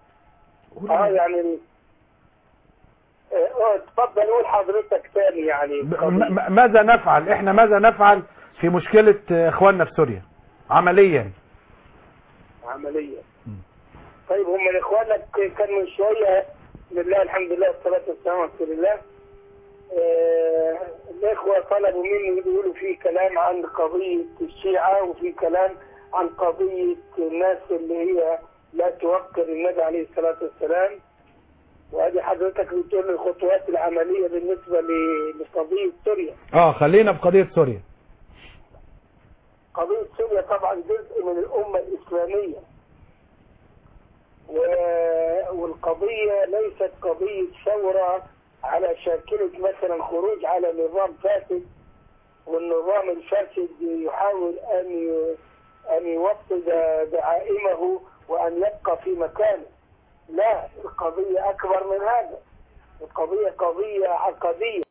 اه يعني ال- اه آه، اتفضل قول حضرتك تاني يعني ب... م... م- ماذا نفعل احنا ماذا نفعل في مشكلة آه، اخواننا في سوريا عمليا عملية طيب هم اخوانك كان من شوية بسم الله الحمد لله والصلاة والسلام على رسول الله آه، الإخوة طلبوا مني يقولوا في كلام عن قضية الشيعة وفي كلام عن قضية الناس اللي هي لا توقر النبي عليه الصلاة والسلام وهذه حضرتك بتقول لي الخطوات العملية بالنسبة ل- لقضية سوريا اه خلينا في قضية سوريا قضية سوريا طبعا جزء من الأمة الإسلامية و- والقضية ليست قضية ثورة على شاكلة مثلا خروج على نظام فاسد والنظام الفاسد يحاول أن ي- أن يوطد دعائمه وأن يبقى في مكانه لا القضية أكبر من هذا القضية قضية عقدية